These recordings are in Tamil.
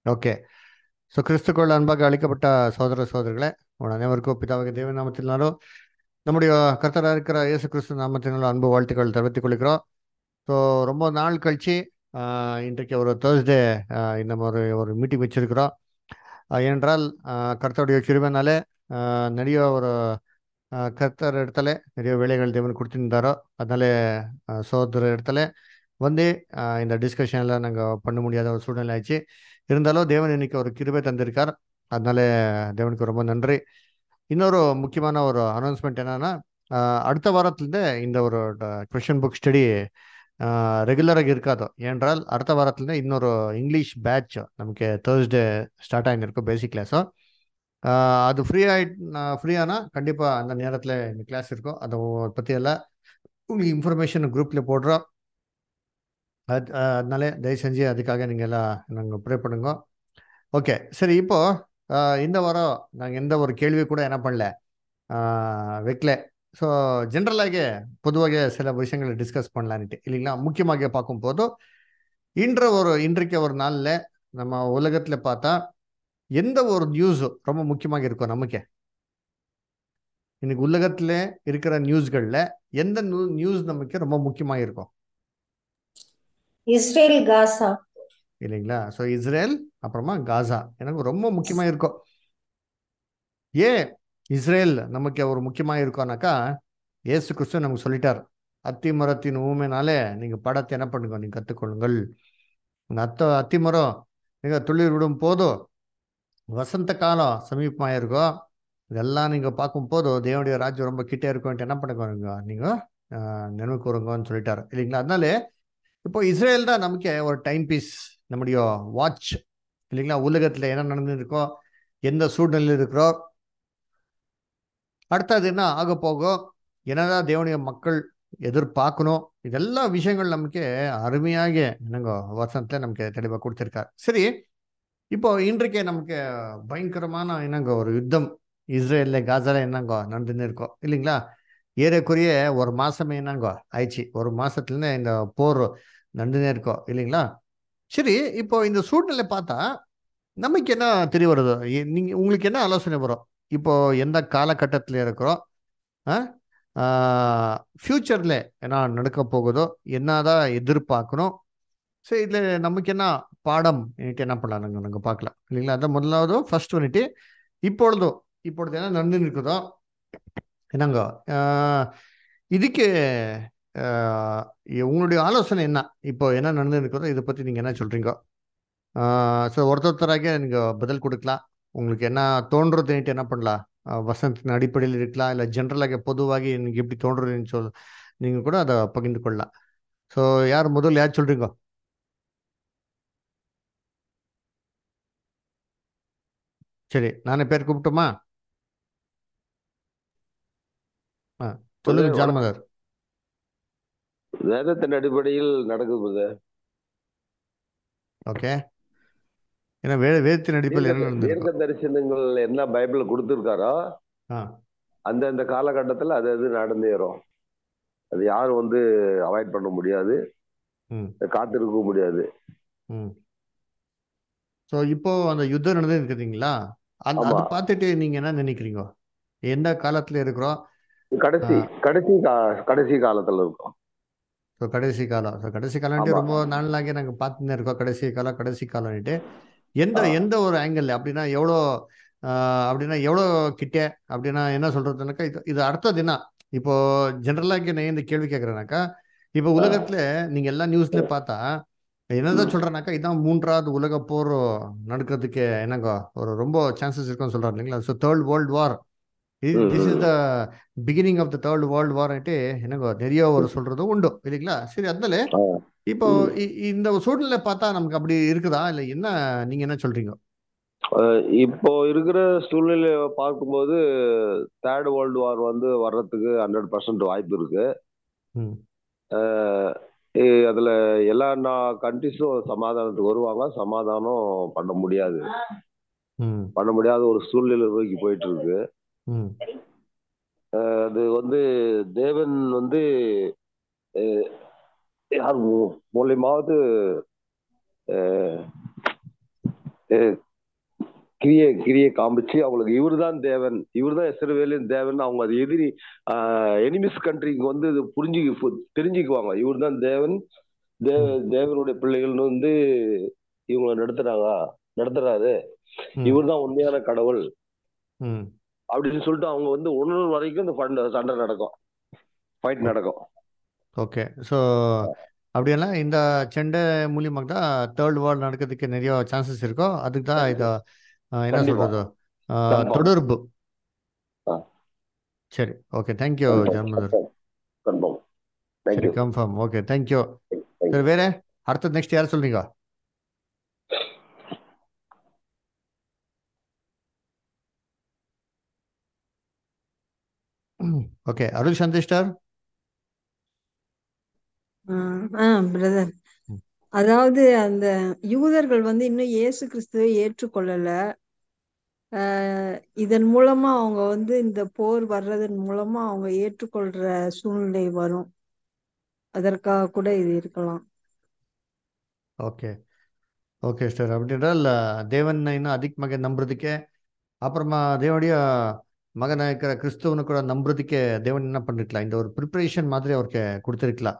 ஓகே ஸோ கிறிஸ்துக்குள் அன்பாக அழைக்கப்பட்ட சகோதர சகோதரிகளே உங்கள் அனைவருக்கும் பிதாவாக தேவ நாமத்தினாலும் நம்முடைய கர்த்தராக இருக்கிற இயேசு கிறிஸ்து நாமத்தினாலும் அன்பு வாழ்த்துக்கள் தெரிவித்துக் கொள்கிறோம் ஸோ ரொம்ப நாள் கழிச்சு ஆஹ், இன்றைக்கு ஒரு தேர்ஸ்டே நம்ம ஒரு ஒரு மீட்டிங் வச்சிருக்கிறோம் ஆஹ், ஏனென்றால் ஆஹ், கர்த்தருடைய கிருபைனாலே ஆஹ், நிறைய ஒரு ஆஹ், கர்த்தர் இடத்துல நிறைய வேலைகள் தேவன் கொடுத்திருந்தாரோ அதனால ஆஹ், சகோதர இடத்துல வந்து ஆஹ், இந்த டிஸ்கஷன்லாம் நாங்கள் பண்ண முடியாத ஒரு சூழ்நிலை ஆயிடுச்சு இருந்தாலும் தேவன் இன்னைக்கு ஒரு கிருபை தந்திருக்கார் அதனால தேவனுக்கு ரொம்ப நன்றி இன்னொரு முக்கியமான ஒரு அனௌன்ஸ்மெண்ட் என்னன்னா ஆஹ், அடுத்த வாரத்துலேருந்து இந்த ஒரு கொஷின் புக் ஸ்டடி ரெகுலராக இருக்காது ஏனென்றால் அடுத்த வாரத்துலேருந்து இன்னொரு இங்கிலீஷ் பேட்ச் நமக்கு தேர்ஸ்டே ஸ்டார்ட் ஆகிருக்கும் பேசிக் கிளாஸும் அது ஃப்ரீ ஆயிட்டு ஃப்ரீ ஆனால் கண்டிப்பாக அந்த நேரத்தில் இந்த கிளாஸ் இருக்கும் அதை பற்றி எல்லாம் உங்களுக்கு இன்ஃபர்மேஷன் குரூப்பில் போடுறோம் அது அஹ், அதனால தயவு செஞ்சு அதுக்காக நீங்கள் எல்லாம் நாங்கள் ப்ரே பண்ணுங்க ஓகே சரி இப்போ அஹ், இந்த வாரம் நாங்கள் எந்த ஒரு கேள்வி கூட என்ன பண்ணல அஹ், வைக்கல ஸோ ஜென்ரலாக பொதுவாக சில விஷயங்களை டிஸ்கஸ் பண்ணலான்ட்டு இல்லைங்களா முக்கியமாக பார்க்கும்போது இன்ற ஒரு இன்றைக்கு ஒரு நாளில் நம்ம உலகத்தில் பார்த்தா எந்த ஒரு நியூஸ் ரொம்ப முக்கியமாக இருக்கும் நமக்கு இன்னைக்கு உலகத்தில் இருக்கிற நியூஸ்களில் எந்த நியூஸ் நமக்கு ரொம்ப முக்கியமாக இருக்கும் இஸ்ரேல் காசா இல்லைங்களா ஸோ இஸ்ரேல் அப்புறமா காசா எனக்கு ரொம்ப முக்கியமாக இருக்கும் ஏன் இஸ்ரேல் நமக்கு ஒரு முக்கியமாக இருக்கோனாக்கா இயேசு கிறிஸ்து நமக்கு சொல்லிட்டார் அத்தி மரத்தின் ஊமைனாலே நீங்கள் படத்தை என்ன பண்ணுங்க நீங்கள் கற்றுக்கொள்ளுங்கள் இந்த அத்த அத்தி மரம் நீங்கள் துளிர் விடும் போதும் வசந்த காலம் சமீபமாக இருக்கும் இதெல்லாம் நீங்கள் பார்க்கும்போது தேவனுடைய ராஜ்யம் ரொம்ப கிட்டே இருக்கும்ட்டு என்ன பண்ணுங்க நீங்கள் நினைவு கூறுங்கன்னு சொல்லிட்டார் இல்லைங்களா அதனால இப்போ இஸ்ரேல் தான் நமக்கு ஒரு டைம் பீஸ் நம்முடைய வாட்ச் இல்லைங்களா உலகத்தில் என்ன நடந்துருக்கோ எந்த சூழ்நிலையில் இருக்கிறோம் அடுத்தது என்ன ஆக போகும் என்னதான் தேவனுடைய மக்கள் எதிர்பார்க்கணும் இதெல்லாம் விஷயங்கள் நமக்கு அருமையாக என்னங்க வசனத்தில் நமக்கு தெளிவாக கொடுத்துருக்கார் சரி இப்போ இன்றைக்கு நமக்கு பயங்கரமான என்னங்க ஒரு யுத்தம் இஸ்ரேல்ல காசால என்னங்க நடந்துன்னு இருக்கோம் இல்லைங்களா ஏறக்குறைய ஒரு மாசமே என்னங்க ஆயிடுச்சு ஒரு மாசத்துல இந்த போர் நடந்துனே இருக்கோம் இல்லைங்களா சரி இப்போ இந்த சூழ்நிலை பார்த்தா நமக்கு என்ன தெரிய வருது எ- நீங்க உங்களுக்கு என்ன ஆலோசனை வரும் இப்போ எந்த காலகட்டத்தில் இருக்கிறோம் ஃப்யூச்சரில் என்ன நடக்க போகுதோ என்னதான் எதிர்பார்க்கணும் சரி இதில் நமக்கு என்ன பாடம் இன்னைக்கு என்ன பண்ணலாம் நாங்கள் நாங்கள் பார்க்கலாம் இல்லைங்களா அதான் முதலாவது ஃபர்ஸ்ட் வந்துட்டு இப்பொழுதும் இப்பொழுது என்ன நடந்துன்னு இருக்குதோ என்னங்க ஆஹ், இதுக்கு ஆஹ், உங்களுடைய ஆலோசனை என்ன இப்போ என்ன நடந்துன்னு இருக்குதோ இதை பற்றி நீங்கள் என்ன சொல்கிறீங்க ஸோ ஒருத்தொருத்தராக நீங்கள் பதில் கொடுக்கலாம் உங்களுக்கு என்ன தோன்றதுன்ட்டு என்ன பண்ணலாம் ஆஹ், வசனத்தின் அடிப்படையில் இருக்கலாம் இல்லை ஜென்ரலாக பொதுவாக எனக்கு எப்படி தோன்றதுன்னு சொல் நீங்கள் கூட அதை பகிர்ந்து கொள்ளலாம் ஸோ யார் முதல்ல யார் சொல்கிறீங்க சரி நானே பேர் கூப்பிட்டுமா ஆ சொல்லுங்க வணக்கம். ஜானமதர் வேதத்தின் அடிப்படையில் நடக்குது ஓகே ஏன்னா வே வேதத்தின் அடிப்படையில் என்ன தீர்க்க தீர்க்க நடந்திருக்கும் தரிசனங்கள் என்ன பைபிள்ல கொடுத்துருக்காரோ ஆ அந்தந்த காலகட்டத்தில் அது அது நடந்தேறும் அது யாரும் வந்து அவாய்ட் பண்ண முடியாது ம் காத்திருக்க முடியாது ம் ஸோ இப்போ அந்த யுத்தம் நடந்து இருக்குதுங்களா அந்த அது ஆமா. பார்த்துட்டு நீங்க என்ன நினைக்கிறீங்க எந்த காலத்துல இருக்கிறோம் கடைசி ஆ. கடைசி கா- கடைசி காலத்துல இருக்கும் ஸோ கடைசி காலம் ஸோ கடைசி காலம்ட்டு ஆமா. ரொம்ப நாளாகி நாங்கள் பார்த்துன்னு இருக்கோம் கடைசி காலம் கடைசி காலம்ட்டு எந்த ஆ. எந்த ஒரு ஆங்கிள் அப்படின்னா எவ்வளோ ஆஹ், அப்படின்னா எவ்வளோ கிட்டே அப்படின்னா என்ன சொல்றதுனாக்கா இது இது அடுத்தது என்ன இப்போ ஜென்ரலாக நான் இந்த கேள்வி கேட்குறேனாக்கா இப்போ உலகத்துல நீங்க எல்லா நியூஸ்ல பார்த்தா என்னதான் சொல்றேனாக்கா இதான் மூன்றாவது உலக போர் நடக்கிறதுக்கு என்னங்க ஒரு ரொம்ப சான்சஸ் இருக்குன்னு சொல்றாரு இல்லைங்களா ஸோ தேர்ட் வேர்ல்ட் வார் ம், this is hmm. The beginning of the third world வார்ன்ட்டு என்னங்க நிறைய ஒரு சொல்றதும் உண்டு இல்லைங்களா சரி அதனால ஆ. இப்போ ம். இ- இந்த சூழ்நிலை பார்த்தா நமக்கு அப்படி இருக்குதா இல்லை என்ன நீங்க என்ன சொல்றீங்க அஹ் இப்போ இருக்கிற சூழ்நிலையை பார்க்கும்போது தேர்ட் வேர்ல்டு வார் வந்து வர்றதுக்கு ஹண்ட்ரட் பர்சன்ட் வாய்ப்பு இருக்கு ம் அஹ் இ- அதுல எல்லா கண்ட்ரிஸும் சமாதானத்துக்கு வருவாங்க சமாதானம் பண்ண முடியாது ம் பண்ண முடியாத ஒரு சூழ்நிலை நோக்கி போயிட்டு இருக்கு ம் அஹ் அது வந்து தேவன் வந்து அஹ் யார் மூ- மூலியமாவது அஹ் அஹ், கிரியை கிரியை காமிச்சு அவங்களுக்கு இவர்தான் தேவன் இவர்தான் இஸ்ரவேலின் தேவன் அவங்க அது எதிரி எனிமிஸ் கண்ட்ரிக்கு வந்து இது புரிஞ்சு தெரிஞ்சுக்குவாங்க இவர்தான் தேவன் தேவ தேவனுடைய பிள்ளைகள்னு வந்து இவங்களை நடத்துறாங்க நடத்துறாரு ம். இவர்தான் உண்மையான கடவுள் ம் அப்படின்னு சொல்லிட்டு அவங்க வந்து உணர்வு வரைக்கும் இந்த ஃபண்ட் சண்டை நடக்கும் ஃபைட் நடக்கும் ஓகே ஸோ அப்படியெல்லாம் இந்த சண்டை மூலியமாக தான் தேர்ட் வார் நடக்கிறதுக்கு நிறைய சான்சஸ் இருக்கோ அதுக்கு தான் இதை ஆஹ், என்ன கண்டிப்பா. சொல்றது ஆஹ், Confirm. தொடர்பு ஆ. சரி ஓகே தேங்க்யூ ஜான்மதர் கன்ஃபார்ம் சரி தேங்க்யூ கன்ஃபார்ம் ஓகே தேங்க்யூ சரி வேற அடுத்தது நெக்ஸ்ட் யார் சொல்றீங்க ஓகே அருள் சந்தேஷ்டார் ஆ பிரதர் ம். அதாவது அந்த யூதர்கள் வந்து இன்னும் இயேசு கிறிஸ்துவை ஏற்றுக்கொள்ளல ஆஹ் இதன் மூலமா அவங்க வந்து இந்த போர் வர்றதன் மூலமா அவங்க ஏற்றுக்கொள்ற சூழ்நிலை வரும் அதற்காக கூட இது இருக்கலாம் ஓகே ஓகே சார் அப்படின்றால் தேவனை இன்னும் அதிகமாக நம்புறதுக்கே அப்புறமா தேவனுடைய மகனா இருக்கிற கிறிஸ்துவனை கூட நம்புறதுக்கே தேவன் என்ன பண்ணிருக்கலாம் இந்த ஒரு ப்ரிப்பரேஷன் மாதிரி அவருக்கு கொடுத்துருக்கலாம்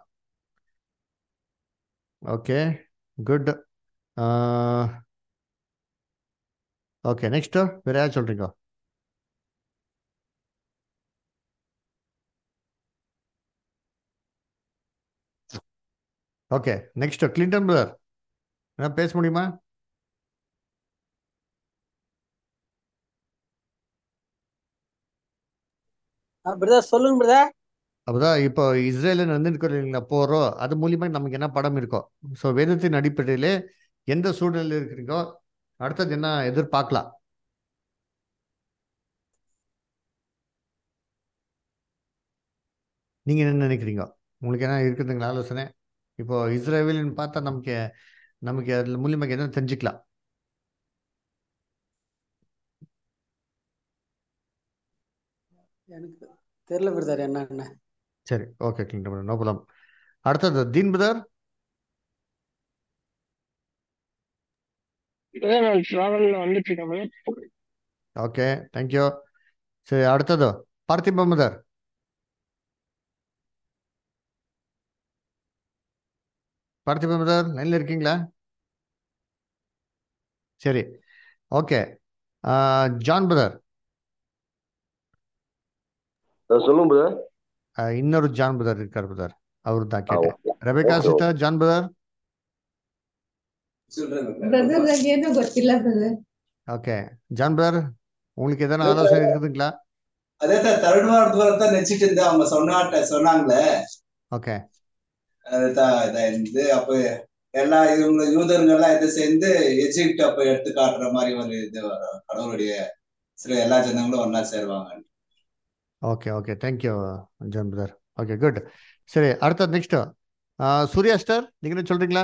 ஓகே குட் ஓகே நெக்ஸ்ட் வேற யார் சொல்றீங்க ஓகே நெக்ஸ்ட் கிளின்டன் பிரதர் என்ன பேச முடியுமா பிரதர் சொல்லுங்க பிரதர் அப்போதான் இப்போ இஸ்ரேலில் நடந்துருக்கிறீங்களா போகிறோம் அது மூலியமா நமக்கு என்ன படம் இருக்கோ ஸோ வேதத்தின் அடிப்படையிலே எந்த சூழ்நிலையில் இருக்கிறீங்களோ அடுத்தது என்ன எதிர்பார்க்கலாம் நீங்க என்ன நினைக்கிறீங்க உங்களுக்கு என்ன இருக்குதுங்களா ஆலோசனை இப்போ இஸ்ரேலின்னு பார்த்தா நமக்கு நமக்கு அதில் மூலியமாக என்ன தெரிஞ்சுக்கலாம் எனக்கு தெரியல பிரதர் என்னன்னு சரி ஓகே கிளின்டன் நோ ப்ராப்ளம் அடுத்தது தீன் பிரதர் நான் டிராவல்ல வந்துட்டு இருக்கேன் ஓகே தேங்க்யூ சரி அடுத்தது பார்த்திப பிரதர் பார்த்திப பிரதர் லைன்ல இருக்கீங்களா சரி ஓகே ஜான் பிரதர் சொல்லுங்க பிரதர் இன்னொரு ஜான் பிரதர் இருக்கார் பிரதர் அவரு தான் ஆ கேட்டேன் okay Rebecca okay sister John brother brother ಏನು ಗೊತ್ತಿಲ್ಲ ಬ್ರದರ್ ஓகே ஜான் பிரதர் உங்களுக்கு எதனா ஆலோசனை இருக்குதுங்களா அதே தான் தேர்ட் வார்டு வரத நினைச்சிட்டு இருந்தேன் அவங்க சொன்னாட்ட சொன்னாங்களே ஓகே அதுதான் இதான் இருந்து அப்ப எல்லா இவங்க யூதர்கள் எல்லாம் இதை சேர்ந்து எஜிப்ட் அப்ப எடுத்து காட்டுற மாதிரி ஒரு இது வரும் கடவுளுடைய சில எல்லா ஜனங்களும் ஒன்னா சேருவாங்க okay okay thank you John brother okay good சரி அடுத்தது நெக்ஸ்ட் சூர்யா ஸ்டார் நீங்க என்ன சொல்றீங்களா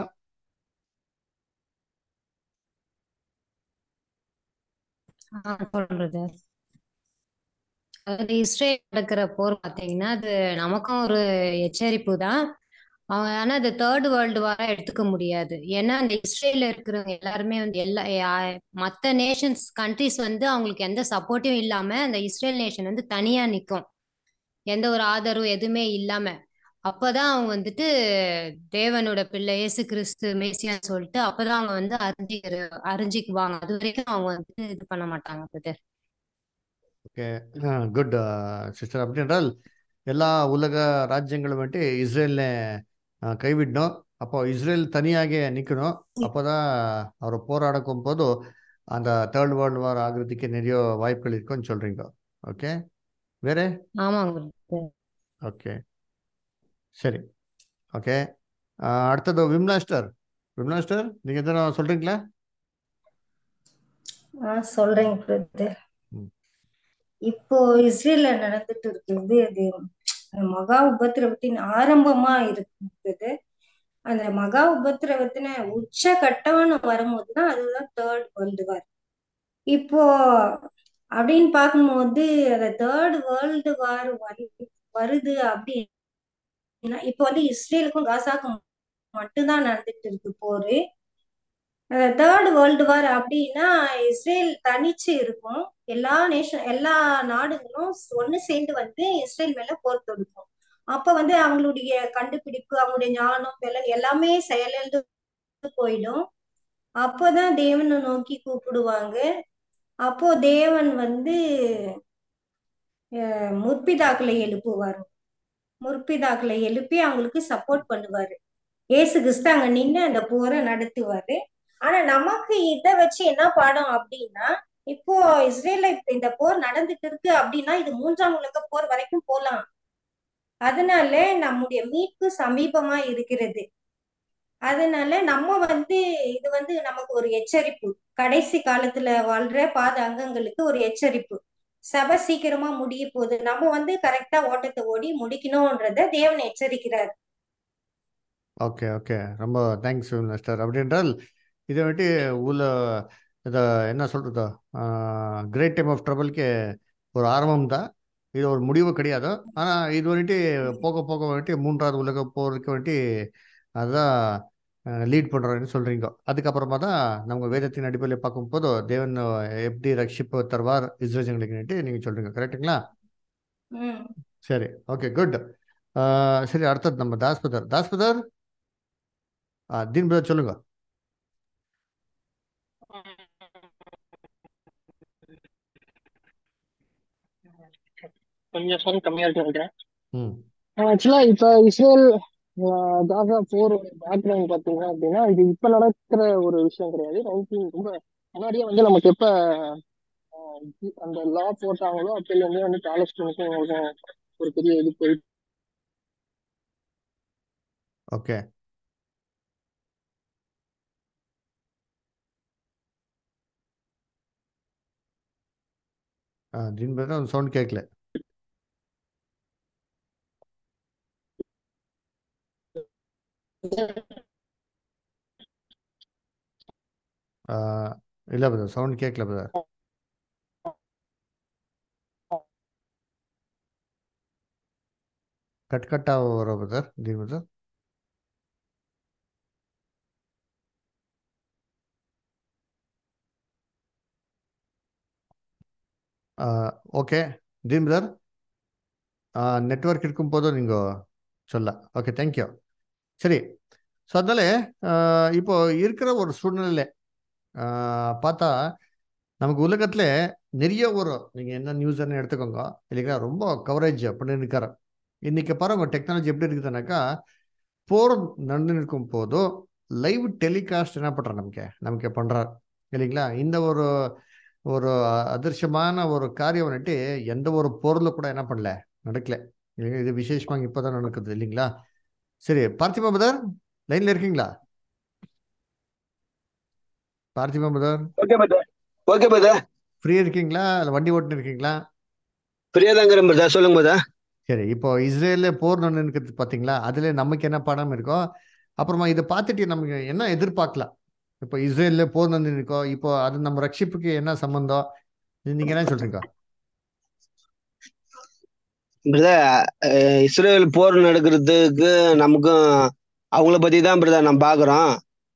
ஆ, சொல்றது அதாவது இஸ்ரேல் நடக்கிற போர் பார்த்தீங்கன்னா அது நமக்கும் ஒரு எச்சரிப்பு தான் அவங்க ஆனா அது தேர்ட் வேர்ல்டு வாரா எடுத்துக்க முடியாது ஏன்னா அந்த இஸ்ரேல்ல இருக்கிறவங்க எல்லாருமே வந்து எல்லா யா- மத்த நேஷன்ஸ் கண்ட்ரிஸ் வந்து அவங்களுக்கு எந்த சப்போர்ட்டும் இல்லாம அந்த இஸ்ரேல் நேஷன் வந்து தனியா நிக்கும் எந்த ஒரு ஆதரவும் எதுவுமே இல்லாம அப்பதான் அவங்க வந்துட்டு தேவனோட பிள்ளை இயேசு கிறிஸ்து மேசியான்னு சொல்லிட்டு அப்பதான் அவங்க வந்து அறிஞ்சிக்கிற அறிஞ்சிக்குவாங்க அது வரைக்கும் அவங்க வந்து இது பண்ண மாட்டாங்க பிரதர் ஓகே குட் சிஸ்டர் அப்படி என்றால் எல்லா உலக ராஜ்யங்களும் வந்துட்டு இஸ்ரேல்ல அஹ், கைவிடணும் அப்போ இஸ்ரேல் தனியாக நிற்கணும் அப்போதான் அவர் போராடக்கும் போது அந்த தேர்ட் வேர்ல்டு வார் ஆகுறதுக்கு நிறைய வாய்ப்புகள் இருக்குன்னு சொல்றீங்க ஓகே வேற ஆமாங்க brother. ஓகே சரி ஓகே அடுத்தது விம்லாஸ்டர் விம்லாஸ்டர் நீங்க எதனா சொல்றீங்களா ஆ சொல்றேங்க பிரதர் ம். இப்போ இஸ்ரேல்ல நடந்துட்டு இருக்கிறது அது மகா உபத்திரவத்தின் ஆரம்பமா இருக்குது அந்த மகா உபத்திரவத்தின உச்ச கட்டம்னு வரும்போதுதான் அதுதான் தேர்ட் வேர்ல்டு வார் இப்போ அப்படின்னு பார்க்கும்போது அந்த தேர்ட் வேர்ல்டு வார் வருது அப்படின்னா இப்போ வந்து இஸ்ரேலுக்கும் காசாக்கும் மட்டும்தான் நடந்துட்டு இருக்கு போரு தேர்ட் வேர்ல்டு வார் அப்படின்னா இஸ்ரேல் தனிச்சு இருக்கும் எல்லா நேஷன் எல்லா நாடுகளும் ஒண்ணு சேர்ந்து வந்து இஸ்ரேல் மேல போர் தொடுக்கும் அப்ப வந்து அவங்களுடைய கண்டுபிடிப்பு அவங்களுடைய ஞானம் திறன் எல்லாமே செயலிழந்து போயிடும் அப்போதான் தேவனை நோக்கி கூப்பிடுவாங்க அப்போ தேவன் வந்து அஹ், முற்பிதாக்களை எழுப்புவார் முற்பிதாக்களை எழுப்பி அவங்களுக்கு சப்போர்ட் பண்ணுவாரு ஏசு கிறிஸ்து அங்க நின்று அந்த போரை நடத்துவாரு ஆனா நமக்கு இத வச்சு என்ன பாடம் அப்படின்னா இப்போ இஸ்ரேல்ல இப்ப இந்த போர் நடந்துட்டு இருக்கு அப்படின்னா இது மூன்றாம் உலக போர் வரைக்கும் போலாம் அதனால நம்முடைய மீட்பு சமீபமா இருக்கிறது அதனால நம்ம வந்து இது வந்து நமக்கு ஒரு எச்சரிப்பு கடைசி காலத்துல வாழ்ற பாத அங்கங்களுக்கு ஒரு எச்சரிப்பு சபை சீக்கிரமா முடிய போகுது நம்ம வந்து கரெக்டா ஓட்டத்தை ஓடி முடிக்கணும்ன்றத தேவன் எச்சரிக்கிறார் ஓகே ஓகே ரொம்ப தேங்க்ஸ் மிஸ்டர் அப்படி என்றால் இதை வந்துட்டு உள்ள இதை என்ன சொல்கிறது கிரேட் டைம் ஆஃப் ட்ரபிள்க்கு ஒரு ஆரம்பம் தான் இது ஒரு முடிவு கிடையாது ஆனால் இது வந்துட்டு போக போக வந்துட்டு மூன்றாவது உலக போருக்கு வந்துட்டு அதுதான் லீட் பண்ணுறோன்னு சொல்கிறீங்க அதுக்கப்புறமா தான் நம்ம வேதத்தின் அடிப்படையில் பார்க்கும்போது தேவன் எப்படி ரட்சிப்பு தருவார் இஸ்ரேஜங்களுக்கு நீங்கள் சொல்கிறீங்க கரெக்டுங்களா ம் சரி ஓகே குட் சரி அடுத்தது நம்ம தாஸ்பதர் தாஸ்பதர் ஆ தீன் பிரதர் சொல்லுங்க கொஞ்சம் சவுண்ட் கம்மியா இருக்கு நினைக்கிறேன் ம் ஆக்சுவலா இப்ப இஸ்ரேல் ஆஹ், காசா போர் பேக்ரவுண்ட் பாத்தீங்க அப்படின்னா இது இப்ப நடக்கிற ஒரு விஷயம் கிடையாது நைன்டீன் ரொம்ப முன்னாடியே வந்து நமக்கு எப்ப ஆஹ், இது- அந்த லா போட்டாங்களோ அப்பையில இருந்தே வந்து பாலஸ்தீனுக்கும் இவங்களுக்கும் ஒரு பெரிய இது போயிட்டு ஓகே ஆ தீன் பிரதர் அந்த சவுண்ட் கேட்கல ஆ, இல்லை பிரதர் சவுண்ட் கேட்கல பிரதர் கட் கட்டாக வரும் brother Deen brother okay Deen brother network இருக்கும் போதும் நீங்கள் சொல்ல ஓகே தேங்க்யூ சரி ஸோ அதனால ஆஹ் இப்போ இருக்கிற ஒரு சூழ்நிலை ஆஹ் பார்த்தா நமக்கு உலகத்துல நிறைய ஒரு நீங்க என்ன நியூஸ்ன்னு எடுத்துக்கோங்க இல்லைங்களா ரொம்ப கவரேஜ் பண்ணி இருக்காரு இன்னைக்கு பாருங்க டெக்னாலஜி எப்படி இருக்குதுனாக்கா போர் நடந்து இருக்கும் போதும் லைவ் டெலிகாஸ்ட் என்ன பண்றாரு நமக்கு நமக்கு பண்றாரு இல்லைங்களா இந்த ஒரு ஒரு அதிர்ஷ்டமான ஒரு காரியம் வந்துட்டு எந்த ஒரு போர்ல கூட என்ன பண்ணல நடக்கல இல்லைங்களா? இது விசேஷமாக இப்போதான் நடக்குது இல்லைங்களா சரி பார்த்திபா பிரதர் லைன்ல இருக்கீங்களா பார்த்திபா brother okay brother okay brother free இருக்கீங்களா இல்லை வண்டி ஓட்டுன்னு இருக்கீங்களா பிரியாதாங்கிறேன் பிரதர் சொல்லுங்க பிரதர் சரி இப்போ இஸ்ரேல்ல போர் நடந்துருக்கு பார்த்தீங்களா அதுல நமக்கு என்ன படம் இருக்கோ அப்புறமா இதை பார்த்துட்டு நமக்கு என்ன எதிர்பார்க்கலாம் இப்போ இஸ்ரேல்ல போர் நடந்து இருக்கோ இப்போ அது நம்ம ரட்சிப்புக்கு என்ன சம்பந்தம் இது நீங்க என்ன சொல்றீங்க பிரதர் இஸ்ரேல் போர் நடக்கிறதுக்கு நமக்கும் அவங்கள பத்தி தான் பிரதர் நம்ம பாக்குறோம்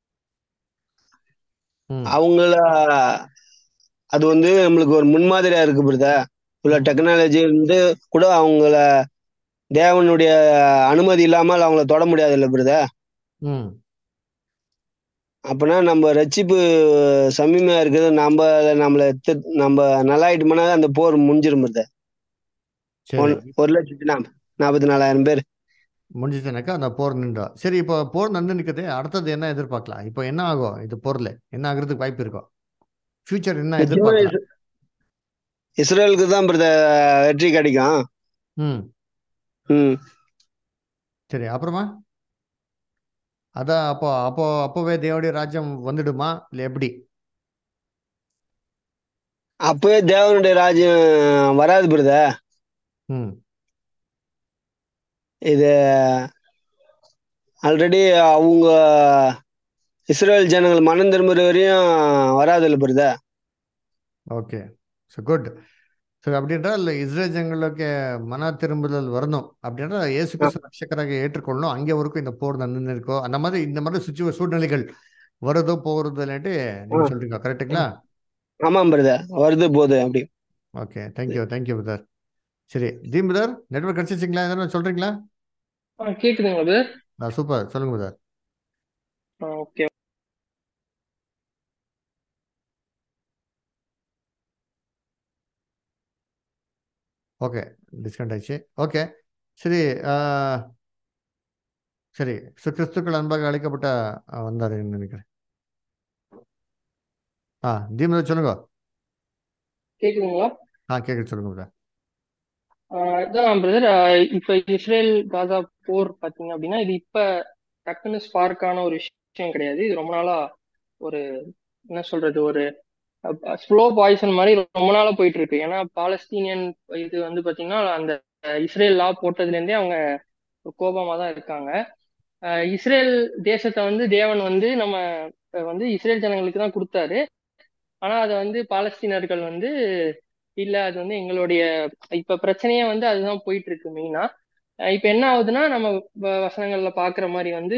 ம் அவங்கள அது வந்து நம்மளுக்கு ஒரு முன்மாதிரியா இருக்கு பிரதர் உள்ள ம் டெக்னாலஜி வந்து கூட அவங்கள தேவனுடைய அனுமதி இல்லாமல் அவங்கள தொட முடியாது இல்ல பிரதர் ம் அப்பனா நம்ம ரட்சிப்பு சமீபமா இருக்குது நம்ம நம்மள எத்து- நம்ம நல்லாயிட்டோம்னா அந்த போர் முடிஞ்சிரும் பிரதர் சரி ஒன் ஒரு லட்சத்தி நாப் நாற்பத்தி நாலாயிரம் பேர் முடிஞ்சிச்சுனாக்கா அந்த போர் நின்றோம் சரி இப்போ போர் நடந்து நிற்குது அடுத்தது என்ன எதிர்பார்க்கலாம் இப்போ என்ன ஆகும் இது போர்ல என்ன ஆகுறதுக்கு வாய்ப்பு இருக்கும் ஃபியூச்சர் என்ன நிச்சயமா எதிர்பார்க்கலாம் இஸ்- இஸ்ரேலுக்கு தான் பிரதர் வெற்றி கிடைக்கும் ம் ம் சரி அப்புறமா அதான் அப்போ அப்போ அப்போவே தேவனுடைய ராஜ்யம் வந்துடுமா இல்லை எப்படி அப்பவே தேவனுடைய ராஜ்யம் வராது பிரதர் ம் இது ஆல்ரெடி அவங்க இஸ்ரேல் ஜனங்கள் மனம் திரும்புற வரையும் வராது இல்ல brother okay so good so அப்படின்றால் இஸ்ரேல் ஜனங்களுக்கு மன திரும்புதல் வரணும் அப்படின்றா இயேசு கிறிஸ்து ரட்சகராக ஏற்றுக்கொள்ளணும் அங்கே வரைக்கும் இந்த போர் நடந்து இருக்கோ அந்த மாதிரி இந்த மாதிரி சுச்சுவ சூழ்நிலைகள் வருது போகிறது இல்லைன்ட்டு நீங்க சொல்றீங்க கரெக்டுங்களா ஆமாம் பிரதர் வருது போகுது அப்படி ஓகே தேங்க்யூ தேங்க்யூ பிரதர் சரி தீம் பிரதர் நெட்ஒர்க் கிடைச்சிச்சிங்களா எதனா சொல்றீங்களா ஆ கேக்குதுங்களா பிரதர் சூப்பர் சொல்லுங்க பிரதர் ஓகே ஓகே டிஸ்கவுண்ட் ஆயிடுச்சு ஓகே சரி ஆ, சரி ஸோ கிறிஸ்துக்கள் அன்பாக அழைக்கப்பட்ட ஆ, வந்தாருன்னு நினைக்கிறேன் ஆ தீம் பிரதர் சொல்லுங்க கேக்குதுங்களா ஆ கேட்குது சொல்லுங்க பிரதர் ஆஹ் இதான் பிரதர் இப்ப இஸ்ரேல் காசா போர் பாத்தீங்க அப்படின்னா இது இப்ப டக்குன்னு ஸ்பார்க்கான ஒரு விஷயம் கிடையாது இது ரொம்ப நாளா ஒரு என்ன சொல்றது ஒரு ஸ்லோ பாய்சன் மாதிரி ரொம்ப நாளா போயிட்டு இருக்கு ஏன்னா பாலஸ்தீனியன் இது வந்து பாத்தீங்கன்னா அந்த இஸ்ரேல் லா போட்டதுல இருந்தே அவங்க கோபமா தான் இருக்காங்க ஆஹ் இஸ்ரேல் தேசத்தை வந்து தேவன் வந்து நம்ம அஹ் வந்து இஸ்ரேல் ஜனங்களுக்கு தான் கொடுத்தாரு ஆனா அதை வந்து பாலஸ்தீனர்கள் வந்து இல்ல அது வந்து எங்களுடைய இப்ப பிரச்சனையே வந்து அதுதான் போயிட்டு இருக்கு மெயினா இப்ப என்ன ஆகுதுன்னா நம்ம வ- வசனங்கள்ல பாக்குற மாதிரி வந்து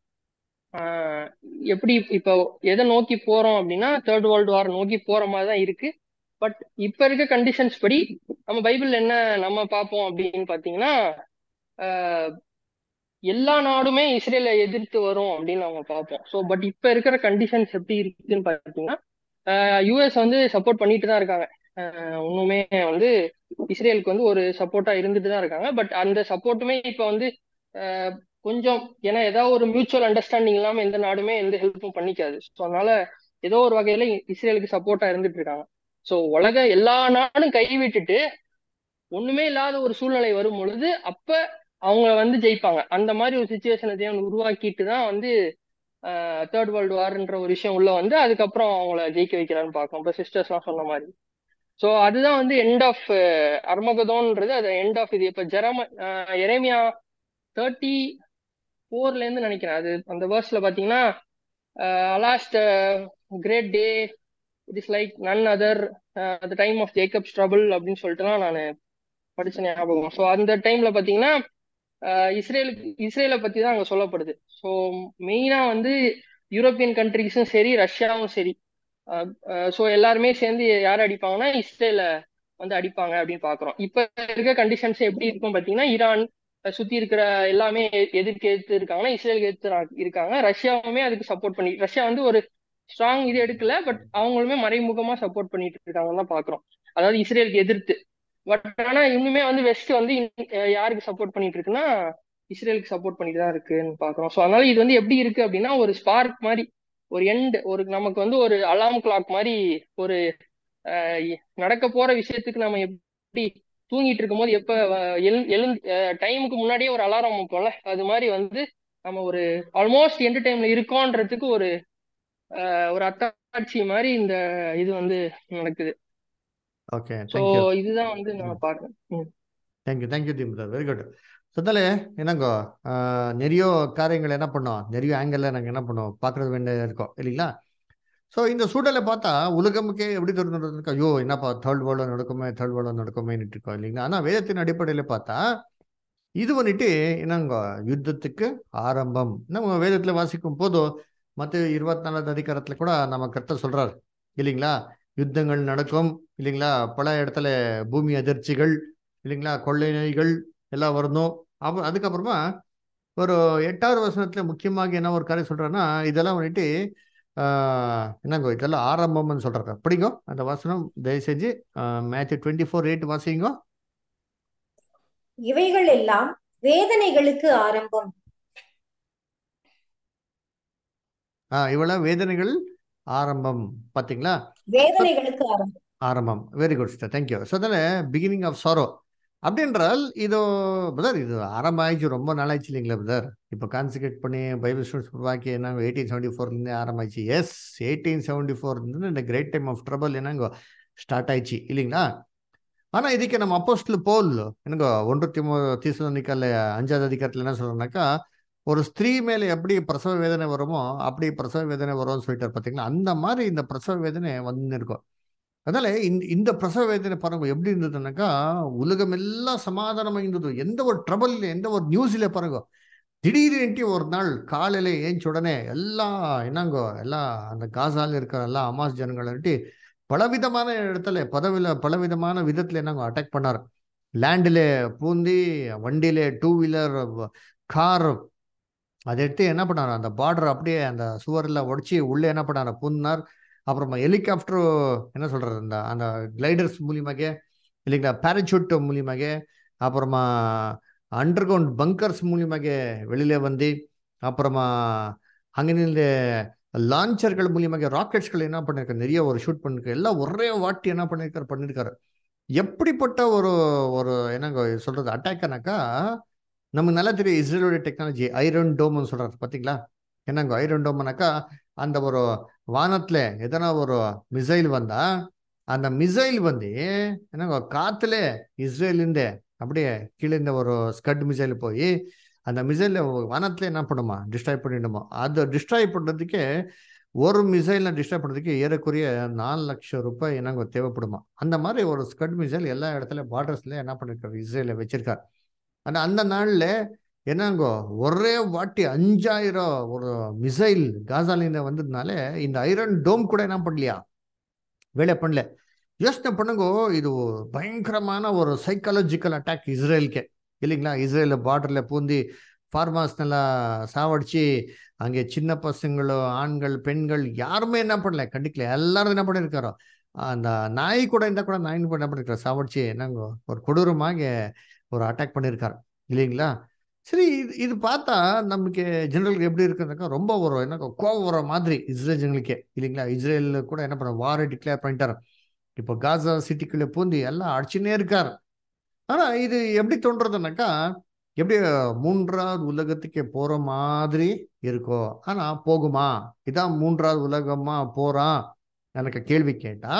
ஆஹ் எப்படி இப்போ எதை நோக்கி போறோம் அப்படின்னா தேர்ட் வேர்ல்டு வார் நோக்கி போற மாதிரி தான் இருக்கு பட் இப்ப இருக்க கண்டிஷன்ஸ் படி நம்ம பைபிள் என்ன நம்ம பார்ப்போம் அப்படின்னு பாத்தீங்கன்னா ஆஹ் எல்லா நாடுமே இஸ்ரேலை எதிர்த்து வரும் அப்படின்னு அவங்க பார்ப்போம் ஸோ பட் இப்ப இருக்கிற கண்டிஷன்ஸ் எப்படி இருக்குன்னு பார்த்தீங்கன்னா யூஎஸ் வந்து சப்போர்ட் பண்ணிட்டு தான் இருக்காங்க ஆஹ் இன்னுமே வந்து இஸ்ரேலுக்கு வந்து ஒரு சப்போர்ட்டா இருந்துட்டு தான் இருக்காங்க பட் அந்த சப்போர்ட்டுமே இப்ப வந்து ஆஹ் கொஞ்சம் ஏன்னா ஏதாவது ஒரு மியூச்சுவல் அண்டர்ஸ்டாண்டிங் இல்லாம எந்த நாடுமே எந்த ஹெல்ப்பும் பண்ணிக்காது ஸோ அதனால ஏதோ ஒரு வகையில இஸ்ரேலுக்கு சப்போர்ட்டா இருந்துட்டு இருக்காங்க ஸோ உலக எல்லா நாடும் கைவிட்டுட்டு ஒண்ணுமே இல்லாத ஒரு சூழ்நிலை வரும் பொழுது அப்ப அவங்க வந்து ஜெயிப்பாங்க அந்த மாதிரி ஒரு சுச்சுவேஷனை தேவன் உருவாக்கிட்டு தான் வந்து தேர்ட் வேர்ல்டு வார்ன்ற ஒரு விஷயம் உள்ள வந்து அதுக்கப்புறம் அவங்கள ஜெயிக்க வைக்கிறான்னு பார்க்கணும் இப்போ சிஸ்டர்ஸ்லாம் சொன்ன மாதிரி ஸோ அதுதான் வந்து எண்ட் ஆஃப் அர்மகதோன்றது அது எண்ட் ஆஃப் இது இப்போ ஜெரம எரேமியா தேர்ட்டி ஃபோர்ல இருந்து நினைக்கிறேன் அது அந்த வேர்ஸ்ல பாத்தீங்கன்னா last great day it is like none other the time of Jacob trouble அப்படின்னு சொல்லிட்டுலாம் நான் படிச்ச ஞாபகம் ஸோ அந்த டைம்ல பாத்தீங்கன்னா ஆஹ் இஸ்ரேலுக்கு இஸ்ரேலை பத்தி தான் அங்க சொல்லப்படுது ஸோ மெயினா வந்து யூரோப்பியன் கண்ட்ரிஸும் சரி ரஷ்யாவும் சரி ஸோ எல்லாருமே சேர்ந்து யார் அடிப்பாங்கன்னா இஸ்ரேல வந்து அடிப்பாங்க அப்படின்னு பாக்குறோம் இப்ப இருக்க கண்டிஷன்ஸ் எப்படி இருக்கும் பாத்தீங்கன்னா ஈரான் அஹ் சுத்தி இருக்கிற எல்லாமே எ- எதிர்க்கு எதிர்த்து இருக்காங்கன்னா இஸ்ரேலுக்கு எதிர்த்து ரா- இருக்காங்க ரஷ்யாவுமே அதுக்கு சப்போர்ட் பண்ணி ரஷ்யா வந்து ஒரு ஸ்ட்ராங் இது எடுக்கல பட் அவங்களுமே மறைமுகமா சப்போர்ட் பண்ணிட்டு இருக்காங்கன்னு தான் பாக்குறோம் அதாவது இஸ்ரேலுக்கு எதிர்த்து பட் ஆனா இன்னுமே வந்து வெஸ்ட் வந்து இன்- அஹ் யாருக்கு சப்போர்ட் பண்ணிட்டு இருக்குன்னா இஸ்ரேலுக்கு சப்போர்ட் பண்ணிட்டு தான் இருக்குன்னு பாக்குறோம் ஸோ அதனால இது வந்து எப்படி இருக்கு அப்படின்னா ஒரு ஸ்பார்க் மாதிரி ஒரு எண்ட் ஒரு நமக்கு வந்து ஒரு அலாம் கிளாக் மாதிரி ஒரு நடக்க போற விஷயத்துக்கு நம்ம எப்படி தூங்கிட்டு இருக்கும்போது எப்ப அஹ், எழு எழு டைமுக்கு முன்னாடியே ஒரு அலாரம் வைப்போம்ல அது மாதிரி வந்து நம்ம ஒரு ஆல்மோஸ்ட் எண்ட் டைம்ல இருக்கோன்றதுக்கு ஒரு அஹ், ஒரு அத்தாட்சி மாதிரி இந்த இது வந்து நடக்குது ஓகே ஸோ தேங்க்யூ இதுதான் வந்து நான் பார்க்கறேன் ம். தேங்க்யூ தேங்க்யூ தீம் பிரதர் வெரி குட் சொத்தாலே என்னங்கோ ஆஹ், நிறைய காரியங்கள் என்ன பண்ணோம் நிறைய ஆங்கிளில் நாங்கள் என்ன பண்ணுவோம் பார்க்கறது வேண்டிய இருக்கோம் இல்லைங்களா ஸோ இந்த சூழலை பார்த்தா உலகமுக்கே எப்படி தெரிஞ்சுருக்கு ஐயோ என்னப்பா தேர்ட் வேர்ல்டு நடக்குமே தேர்ட் வேர்ல்டு நடக்குமேன்னு இருக்கோம் இல்லைங்களா ஆனால் வேதத்தின் அடிப்படையில் பார்த்தா இது வந்துட்டு என்னங்க யுத்தத்துக்கு ஆரம்பம் நம்ம வேதத்தில் வாசிக்கும் போது மற்ற இருபத்தி நாலாவது அதிகாரத்தில் கூட நம்ம கரெக்டாக சொல்றாரு இல்லைங்களா யுத்தங்கள் நடக்கும் இல்லைங்களா பல இடத்துல பூமி அதிர்ச்சிகள் இல்லைங்களா கொள்ளை நோய்கள் எல்லாம் வரணும் அப்ப அதுக்கப்புறமா ஒரு எட்டாவது வசனத்துல முக்கியமாக என்ன ஒரு காரியம் சொல்றாருன்னா இதெல்லாம் வந்துட்டு ஆஹ், என்னங்கோ இதெல்லாம் ஆரம்பம்னு சொல்றாரு அப்படிங்கோ அந்த வசனம் தயவு செஞ்சு மேத்யூ டுவெண்ட்டி ஃபோர் எயிட் வாசிங்கோ இவைகள் எல்லாம் வேதனைகளுக்கு ஆரம்பம் ஆ இவ்வளவு வேதனைகள் ஆரம்பம் பார்த்தீங்களா வேதனைகளுக்கு ஆரம்பம் ஆரம்பம் very good sister thank you so அதில் பிகினிங் ஆஃப் சாரோ அப்படின்றால் இது பிரதர் இது ஆரம்பம் ஆயிடுச்சு ரொம்ப நாளாச்சு இல்லைங்களா பிரதர் இப்போ கான்சன்ட்ரேட் பண்ணி பைபிள் ஸ்டூடெண்ட்ஸ் உருவாக்கி என்னங்க எயிட்டீன் செவன்டி ஃபோர்லேருந்தே ஆரம்பிச்சு எஸ் எயிட்டீன் செவன்டி ஃபோர்லேருந்து இந்த கிரேட் டைம் ஆஃப் ட்ரபிள் என்னங்க ஸ்டார்ட் ஆயிடுச்சு இல்லைங்களா ஆனால் இதுக்கு நம்ம அப்போஸ்டில் போல் என்னங்க ஒன்று திமு தீசுவனிக்கல்ல அஞ்சாவது அதிகாரத்தில் என்ன சொல்கிறோம்னாக்கா ஒரு ஸ்திரீ மேலே எப்படி பிரசவ வேதனை வருமோ அப்படி பிரசவ வேதனை வரும்னு சொல்லிட்டார் பார்த்தீங்களா அந்த மாதிரி இந்த பிரசவ வேதனை வந்து இருக்கும் அதனால இந்த இந்த பிரசவ வேதனை பாருங்க எப்படி இருந்ததுனாக்கா உலகம் எல்லாம் சமாதானமா இருந்தது எந்த ஒரு ட்ரபிள் இல்லை எந்த ஒரு நியூஸ் இல்லை பாருங்க திடீர்னு ஒரு நாள் காலையில ஏஞ்ச உடனே எல்லாம் என்னங்கோ எல்லாம் அந்த காசால இருக்கிற எல்லா அமாஸ் ஜனங்கள்ட்டு பலவிதமான இடத்துல பதவில பலவிதமான விதத்துல என்னங்க அட்டாக் பண்ணார் லேண்டில் பூந்தி வண்டியில டூ வீலர் கார் அதை எடுத்து என்ன பண்ணார் அந்த பார்டர் அப்படியே அந்த சுவரில் உடச்சி உள்ளே என்ன பண்ணார் பூந்தினார் அப்புறமா ஹெலிகாப்டர் என்ன சொல்றது அந்த அந்த கிளைடர்ஸ் மூலியமாக இல்லைங்களா பேரச்சூட் மூலியமாக அப்புறமா அண்டர் கிரவுண்ட் பங்கர்ஸ் மூலியமாக வெளியில வந்து அப்புறமா அங்கிருந்து லான்ச்சர்கள் மூலியமாக ராக்கெட்ஸ்கள் என்ன பண்ணிருக்காரு நிறைய ஒரு ஷூட் பண்ணிருக்காரு எல்லாம் ஒரே வாட்டி என்ன பண்ணிருக்காரு பண்ணிருக்காரு எப்படிப்பட்ட ஒரு ஒரு என்னங்க சொல்றது அட்டாக்னாக்கா நமக்கு நல்லா தெரியும் இஸ்ரேலோட டெக்னாலஜி ஐரன் டோம்னு சொல்றாரு பாத்தீங்களா என்னங்க ஐரன் டோம்னாக்கா அந்த ஒரு வானத்துல எதனா ஒரு மிசைல் வந்தா அந்த மிசைல் வந்து என்னங்க காத்துல இஸ்ரேலிருந்த அப்படியே கீழே இந்த ஒரு ஸ்கட் மிசைல் போய் அந்த மிசைல வானத்துல என்ன பண்ணுமா டிஸ்ட்ராய் பண்ணிடுமா அதை டிஸ்ட்ராய் பண்றதுக்கே ஒரு மிசைலை டிஸ்ட்ராய் பண்ணுறதுக்கு ஏறக்குறைய நாலு லட்சம் ரூபாய் என்னங்க தேவைப்படுமா அந்த மாதிரி ஒரு ஸ்கட் மிசைல் எல்லா இடத்துல பார்டர்ஸ்ல என்ன பண்ணிருக்காரு இஸ்ரேல வச்சிருக்காரு ஆனா அந்த நாள்ல என்னங்கோ ஒரே வாட்டி அஞ்சாயிரம் ஒரு மிசைல் காசாலிந்த வந்ததுனால இந்த ஐரன் டோம் கூட என்ன பண்ணலையா வேலை பண்ணல யோசனை பண்ணுங்கோ இது பயங்கரமான ஒரு சைக்காலஜிக்கல் அட்டாக் இஸ்ரேலுக்கே இல்லைங்களா இஸ்ரேல் பார்டர்ல பூந்தி ஃபார்மர்ஸ்னெல்லாம் சாவடிச்சு அங்கே சின்ன பசங்களோ ஆண்கள் பெண்கள் யாருமே என்ன பண்ணல கண்டிக்கல எல்லாரும் என்ன பண்ணிருக்காரோ அந்த நாய் கூட இருந்தால் கூட நாய் என்ன பண்ணிருக்காரு சாவடிச்சு என்னங்க ஒரு கொடூரமாக ஒரு அட்டாக் பண்ணியிருக்காரு இல்லைங்களா சரி இது இது பார்த்தா நமக்கு ஜெனரலுக்கு எப்படி இருக்குனாக்கா ரொம்ப ஒரு என்ன கோவம் வர மாதிரி இஸ்ரேல் ஜனங்களுக்கே இல்லைங்களா இஸ்ரேல் கூட என்ன பண்ண வாரை டிக்ளேர் பண்ணிட்டாரு இப்போ காசா சிட்டிக்குள்ளே பூந்தி எல்லாம் அடிச்சுனே இருக்காரு ஆனா இது எப்படி தோன்றதுனாக்கா எப்படி மூன்றாவது உலகத்துக்கே போற மாதிரி இருக்கோ ஆனா போகுமா இதான் மூன்றாவது உலகமா போறான் எனக்கு கேள்வி கேட்டா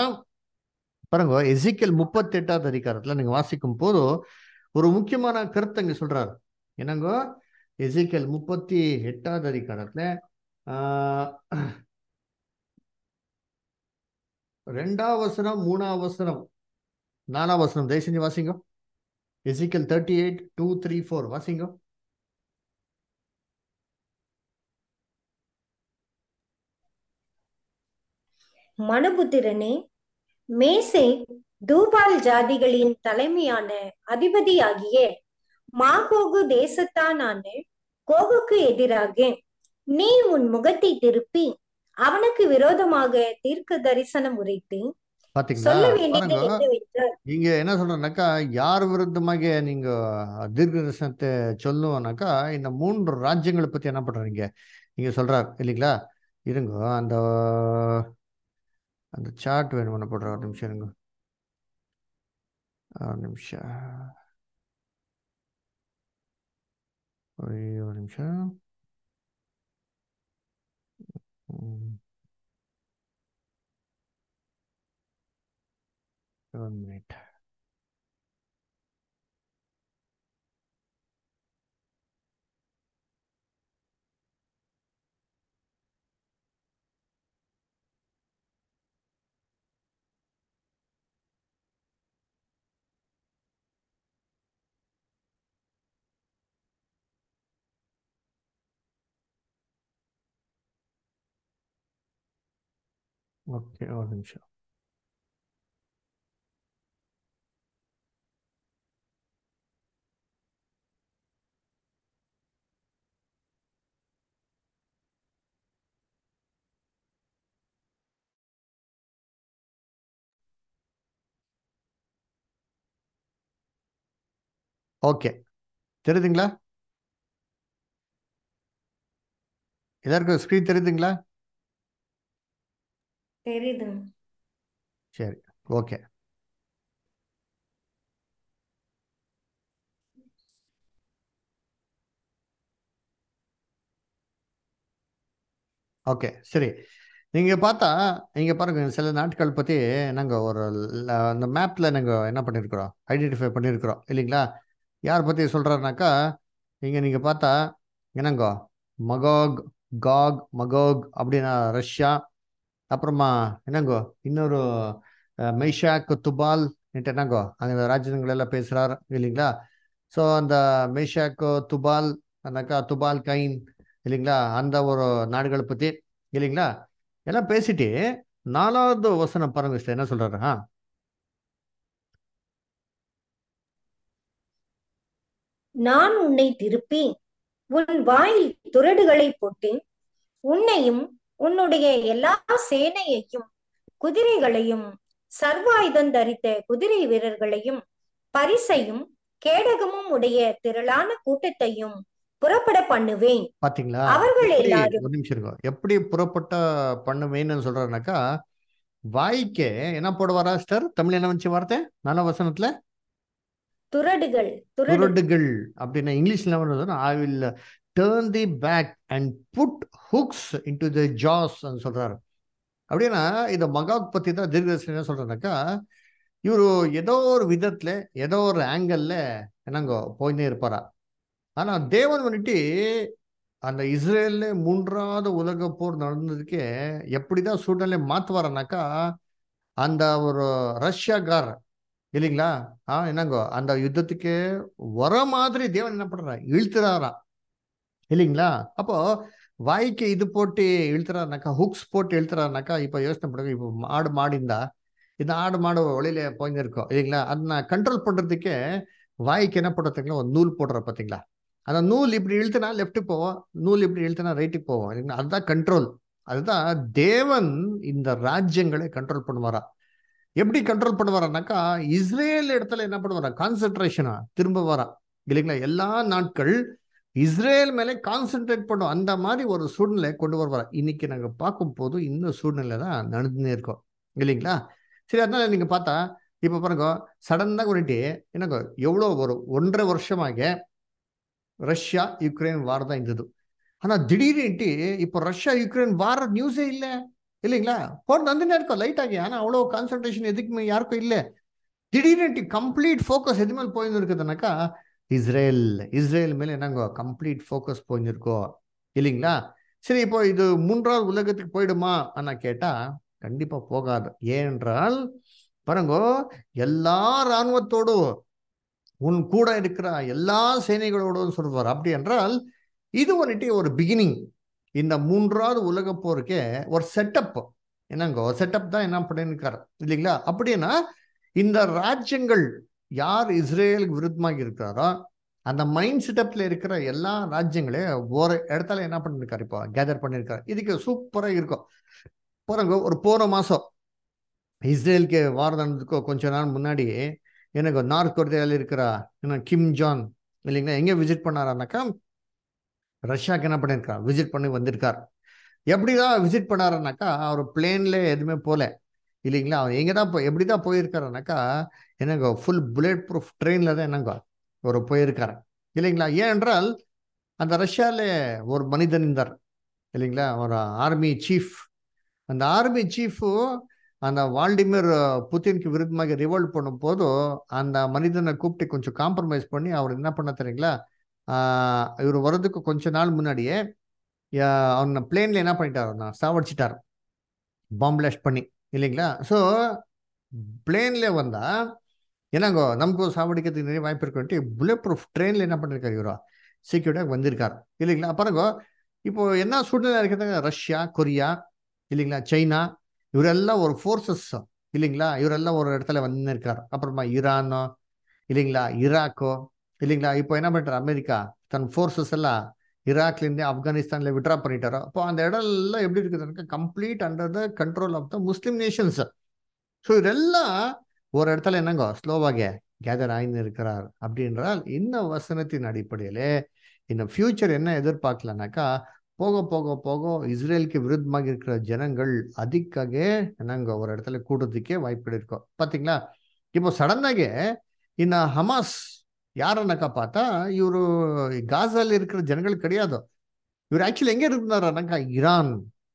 பாருங்க எசிக்கல் முப்பத்தி எட்டாவது அதிகாரத்துல நீங்க வாசிக்கும் போது ஒரு முக்கியமான கருத்தை இங்க சொல்றாரு என்னங்கோ எசிக்கல் முப்பத்தி எட்டாவது அதிகாரத்துல ஆஹ் ரெண்டாம் வசனம் மூணாம் வசனம் நாலாம் வசனம் தயவு செஞ்சு வாசிங்க Ezekiel thirty eight two three four வாசிங்க மனுபுத்திரனே மேசே தூபால் ஜாதிகளின் தலைமையான அதிபதியாகிய மாகோகு தேசத்தானான கோகுக்கு எதிராக நீ உன் முகத்தை திருப்பி அவனுக்கு விரோதமாக தீர்க்க தரிசனம் உரைத்து பாத்தீங்களா சொல்ல வேண்டியது பாருங்க என்னவென்றால் நீங்க என்ன சொல்றேன்னாக்கா யார் விருத்தமாக நீங்க தீர்க்க தரிசனத்தை சொல்லுவோம்னாக்கா இந்த மூன்று ராஜ்யங்களை பத்தி என்ன பண்றீங்க நீங்க சொல்றாரு இல்லைங்களா இருங்க அந்த அந்த சார்ட் வேணும் பண்ண போடுற ஒரு நிமிஷம் இருங்க ஒரு நிமிஷம் ஒரே ஒரு நிமிஷம் ம், one minute. ஓகே ஒரு நிமிஷம் ஓகே தெரியுதுங்களா எல்லாருக்கும் ஸ்க்ரீன் தெரியுதுங்களா தெரியுது சரி ஓகே ஓகே சரி நீங்க பார்த்தா நீங்க பாருங்க சில நாட்கள் பத்தி நாங்க ஒரு ல- அந்த மேப்ல நாங்க என்ன பண்ணிருக்கிறோம் ஐடென்டிஃபை பண்ணிருக்கிறோம் இல்லைங்களா யார் பத்தி சொல்றாருனாக்கா இங்க நீங்க பார்த்தா என்னங்கோ மகோக் காக் மகோக் அப்படின்னா ரஷ்யா அப்புறமா என்னங்கோ இன்னொரு அஹ், மைஷாக் துபால் என்னங்கோ அந்த ராஜ்யங்கள் எல்லாம் பேசுறாரு இல்லைங்களா ஸோ அந்த மைஷாக் துபால் அந்தாக்கா துபால் கைன் இல்லைங்களா அந்த ஒரு நாடுகளை பத்தி இல்லைங்களா எல்லாம் பேசிட்டு நாலாவது வசனம் பாருங்க sister, என்ன சொல்றாரு ஆ நான் உன்னை திருப்பி உன் வாயில் துறடுகளை போட்டு உன்னையும் உன்னுடைய எல்லா சேனையையும் குதிரைகளையும் சர்வாயுதம் தரித்த குதிரை வீரர்களையும் பரிசையும் கேடகமும் உடைய திரளான கூட்டத்தையும் புறப்பட பண்ணுவேன் பாத்தீங்களா அவர்கள் எப்படி எல்லாரும் ஒரு நிமிஷம் இருக்கும் எப்படி புறப்பட்ட பண்ணுவேன்னு சொல்றாருனாக்கா வாய்க்கே என்ன போடுவாரா ஸ்டர் தமிழ் என்ன வந்துச்சு வார்த்தை நல்ல வசனத்துல துறடுகள் துறடு துரடுகள் அப்படின்னா இங்கிலீஷ்ல வருது I will turn thee back and put hooks into the jaws சொல்றாரு அப்படின்னா இந்த மகாக் பத்தி தான் தீர்க்கதரிசி என்ன சொல்றேன்னாக்கா இவரு ஏதோ ஒரு விதத்துல ஏதோ ஒரு ஆங்கிள் என்னங்கோ போயினே இருப்பாரா ஆனா தேவன் வந்துட்டு அந்த இஸ்ரேல்ல மூன்றாவது உலக போர் நடந்ததுக்கே எப்படிதான் சூழ்நிலை மாத்துவாரனாக்கா அந்த ஒரு ரஷ்யாக்கார் இல்லைங்களா ஆ என்னங்கோ அந்த யுத்தத்துக்கு வர மாதிரி தேவன் என்ன பண்றாரு இழுத்துறாராம் இல்லைங்களா அப்போ வாய்க்கு இது போட்டு இழுத்துறாருனாக்கா ஹுக்ஸ் போட்டு இழுத்துறாருனாக்கா இப்போ யோசனை பண்ணுங்க இப்போ ஆடு மாடிந்தா இந்த ஆடு மாடு வழியில போயின்னு இருக்கோம் இல்லைங்களா அதனை கண்ட்ரோல் பண்றதுக்கே வாய்க்கு என்ன பண்ணுறதுங்களா ஒரு நூல் போடுற பார்த்தீங்களா அந்த நூல் இப்படி இழுத்துனா லெஃப்ட்டுக்கு போவோம் நூல் இப்படி இழுத்துனா ரைட்டுக்கு போவோம் இல்லைங்களா அதுதான் கண்ட்ரோல் அதுதான் தேவன் இந்த ராஜ்யங்களை கண்ட்ரோல் பண்ணுவாரா எப்படி கண்ட்ரோல் பண்ணுவாரானாக்கா இஸ்ரேல் இடத்துல என்ன பண்ணுவாரா கான்சென்ட்ரேஷனா திரும்ப வரா இல்லைங்களா எல்லா நாட்கள் இஸ்ரேல் மேலே கான்சென்ட்ரேட் பண்ணும் அந்த மாதிரி ஒரு சூழ்நிலை கொண்டு வருவாரா இன்னைக்கு நாங்க பார்க்கும் போது இந்த சூழ்நிலை தான் நடந்துனே இருக்கோம் இல்லைங்களா சரி அதனால நீங்க பார்த்தா இப்ப பாருங்க சடனாக வந்துட்டு என்னங்க எவ்வளோ ஒரு ஒன்றரை வருஷமாக ரஷ்யா யுக்ரைன் வார் தான் இருந்தது ஆனா திடீர்னுட்டு இப்போ ரஷ்யா யுக்ரைன் வார நியூஸே இல்லை இல்லைங்களா போர் நந்தினே இருக்கும் லைட் ஆகி ஆனா அவ்வளோ கான்சன்ட்ரேஷன் எதுக்குமே யாருக்கும் இல்லை திடீர்னுட்டு கம்ப்ளீட் ஃபோக்கஸ் எது மேலே போயின்னு இருக்குதுனாக்கா இஸ்ரேல் இஸ்ரேல் மேலே என்னங்க கம்ப்ளீட் ஃபோக்கஸ் போயிருக்கோ இல்லைங்களா சரி இப்போ இது மூன்றாவது உலகத்துக்கு போயிடுமா ஆனா கேட்டா கண்டிப்பா போகாது ஏனென்றால் பாருங்க எல்லா இராணுவத்தோடு உன் கூட இருக்கிற எல்லா சேனைகளோடும் சொல்வார் அப்படி என்றால் இது வந்துட்டு ஒரு பிகினிங் இந்த மூன்றாவது உலக போருக்கே ஒரு செட்டப் என்னங்க ஒரு செட்டப் தான் என்ன பண்ணிருக்காரு இல்லைங்களா அப்படின்னா இந்த ராஜ்யங்கள் யார் இஸ்ரேலுக்கு விருத்தமாக இருக்கிறாரோ அந்த மைண்ட் செட்டப்ல இருக்கிற எல்லா ராஜ்யங்களையும் ஒரு இடத்துல என்ன பண்ணிருக்காரு இப்போ கேதர் பண்ணிருக்காரு இதுக்கு சூப்பரா இருக்கும் போறங்க ஒரு போன மாசம் இஸ்ரேலுக்கு வார் நடந்ததுக்கோ கொஞ்ச நாள் முன்னாடி எனக்கு நார்த் கொரியாவில் இருக்கிற என்ன கிம் ஜான் இல்லைங்களா எங்கே விசிட் பண்ணாரானாக்கா ரஷ்யாவுக்கு என்ன பண்ணியிருக்கார் விசிட் பண்ணி வந்திருக்கார் எப்படிதான் விசிட் பண்ணாருனாக்கா அவர் பிளேன்ல எதுவுமே போல இல்லைங்களா அவர் எங்கே தான் போய் எப்படி தான் போயிருக்காருனாக்கா என்னங்க ஃபுல் புல்லட் ப்ரூஃப் ட்ரெயினில் தான் என்னங்க ஒரு போயிருக்காரு இல்லைங்களா ஏனென்றால் அந்த ரஷ்யாவில் ஒரு மனிதன் இருந்தார் இல்லைங்களா ஒரு ஆர்மி சீஃப் அந்த ஆர்மி சீஃபு அந்த வால்டிமிர் புத்தினுக்கு விருத்தமாக ரிவால்ட் பண்ணும் போது அந்த மனிதனை கூப்பிட்டு கொஞ்சம் காம்ப்ரமைஸ் பண்ணி அவர் என்ன பண்ண தெரியுங்களா இவர் வர்றதுக்கு கொஞ்ச நாள் முன்னாடியே அவனை பிளேன்ல என்ன பண்ணிட்டார் சாவடிச்சிட்டார் பாம்பு பிளாஸ்ட் பண்ணி இல்லைங்களா ஸோ பிளேன்ல வந்தா என்னங்கோ நமக்கு சாவடிக்கிறதுக்கு நிறைய வாய்ப்பு இருக்குன்ட்டு புல்லட் ப்ரூஃப் ட்ரெயின்ல என்ன பண்ணிருக்காரு இவரோ சீக்கிரட்டாக வந்திருக்கார் இல்லைங்களா பாருங்க இப்போ என்ன சூழ்நிலை இருக்கிறது ரஷ்யா கொரியா இல்லைங்களா சைனா இவரெல்லாம் ஒரு ஃபோர்ஸஸ் இல்லைங்களா இவரெல்லாம் ஒரு இடத்துல வந்து இருக்கார் அப்புறமா ஈரானோ இல்லைங்களா ஈராக்கோ இல்லைங்களா இப்போ என்ன பண்ணுறாரு அமெரிக்கா தன் ஃபோர்ஸஸ் எல்லாம் ஈராக்லேருந்து ஆப்கானிஸ்தான்ல விட்ரா பண்ணிட்டாரோ அப்போ அந்த இடம் எல்லாம் எப்படி இருக்குதுனாக்கா complete under the control of the Muslim nations so இதெல்லாம் ஒரு இடத்துல என்னங்க ஸ்லோவாக கேதர் ஆயின்னு இருக்கிறார் அப்படின்றால் இந்த வசனத்தின் அடிப்படையிலே இந்த ஃபியூச்சர் என்ன எதிர்பார்க்கலனாக்கா போக போக போக இஸ்ரேலுக்கு விருத்தமாக இருக்கிற ஜனங்கள் அதிக்காக என்னங்க ஒரு இடத்துல கூடுறதுக்கே வாய்ப்பு இருக்கும் பார்த்தீங்களா இப்போ சடனாக இந்த ஹமாஸ் யாருன்னாக்கா பார்த்தா இவரு காசால இருக்கிற ஜனங்கள் கிடையாது இவர் ஆக்சுவலி எங்க இருந்தாருனாக்கா ஈரான்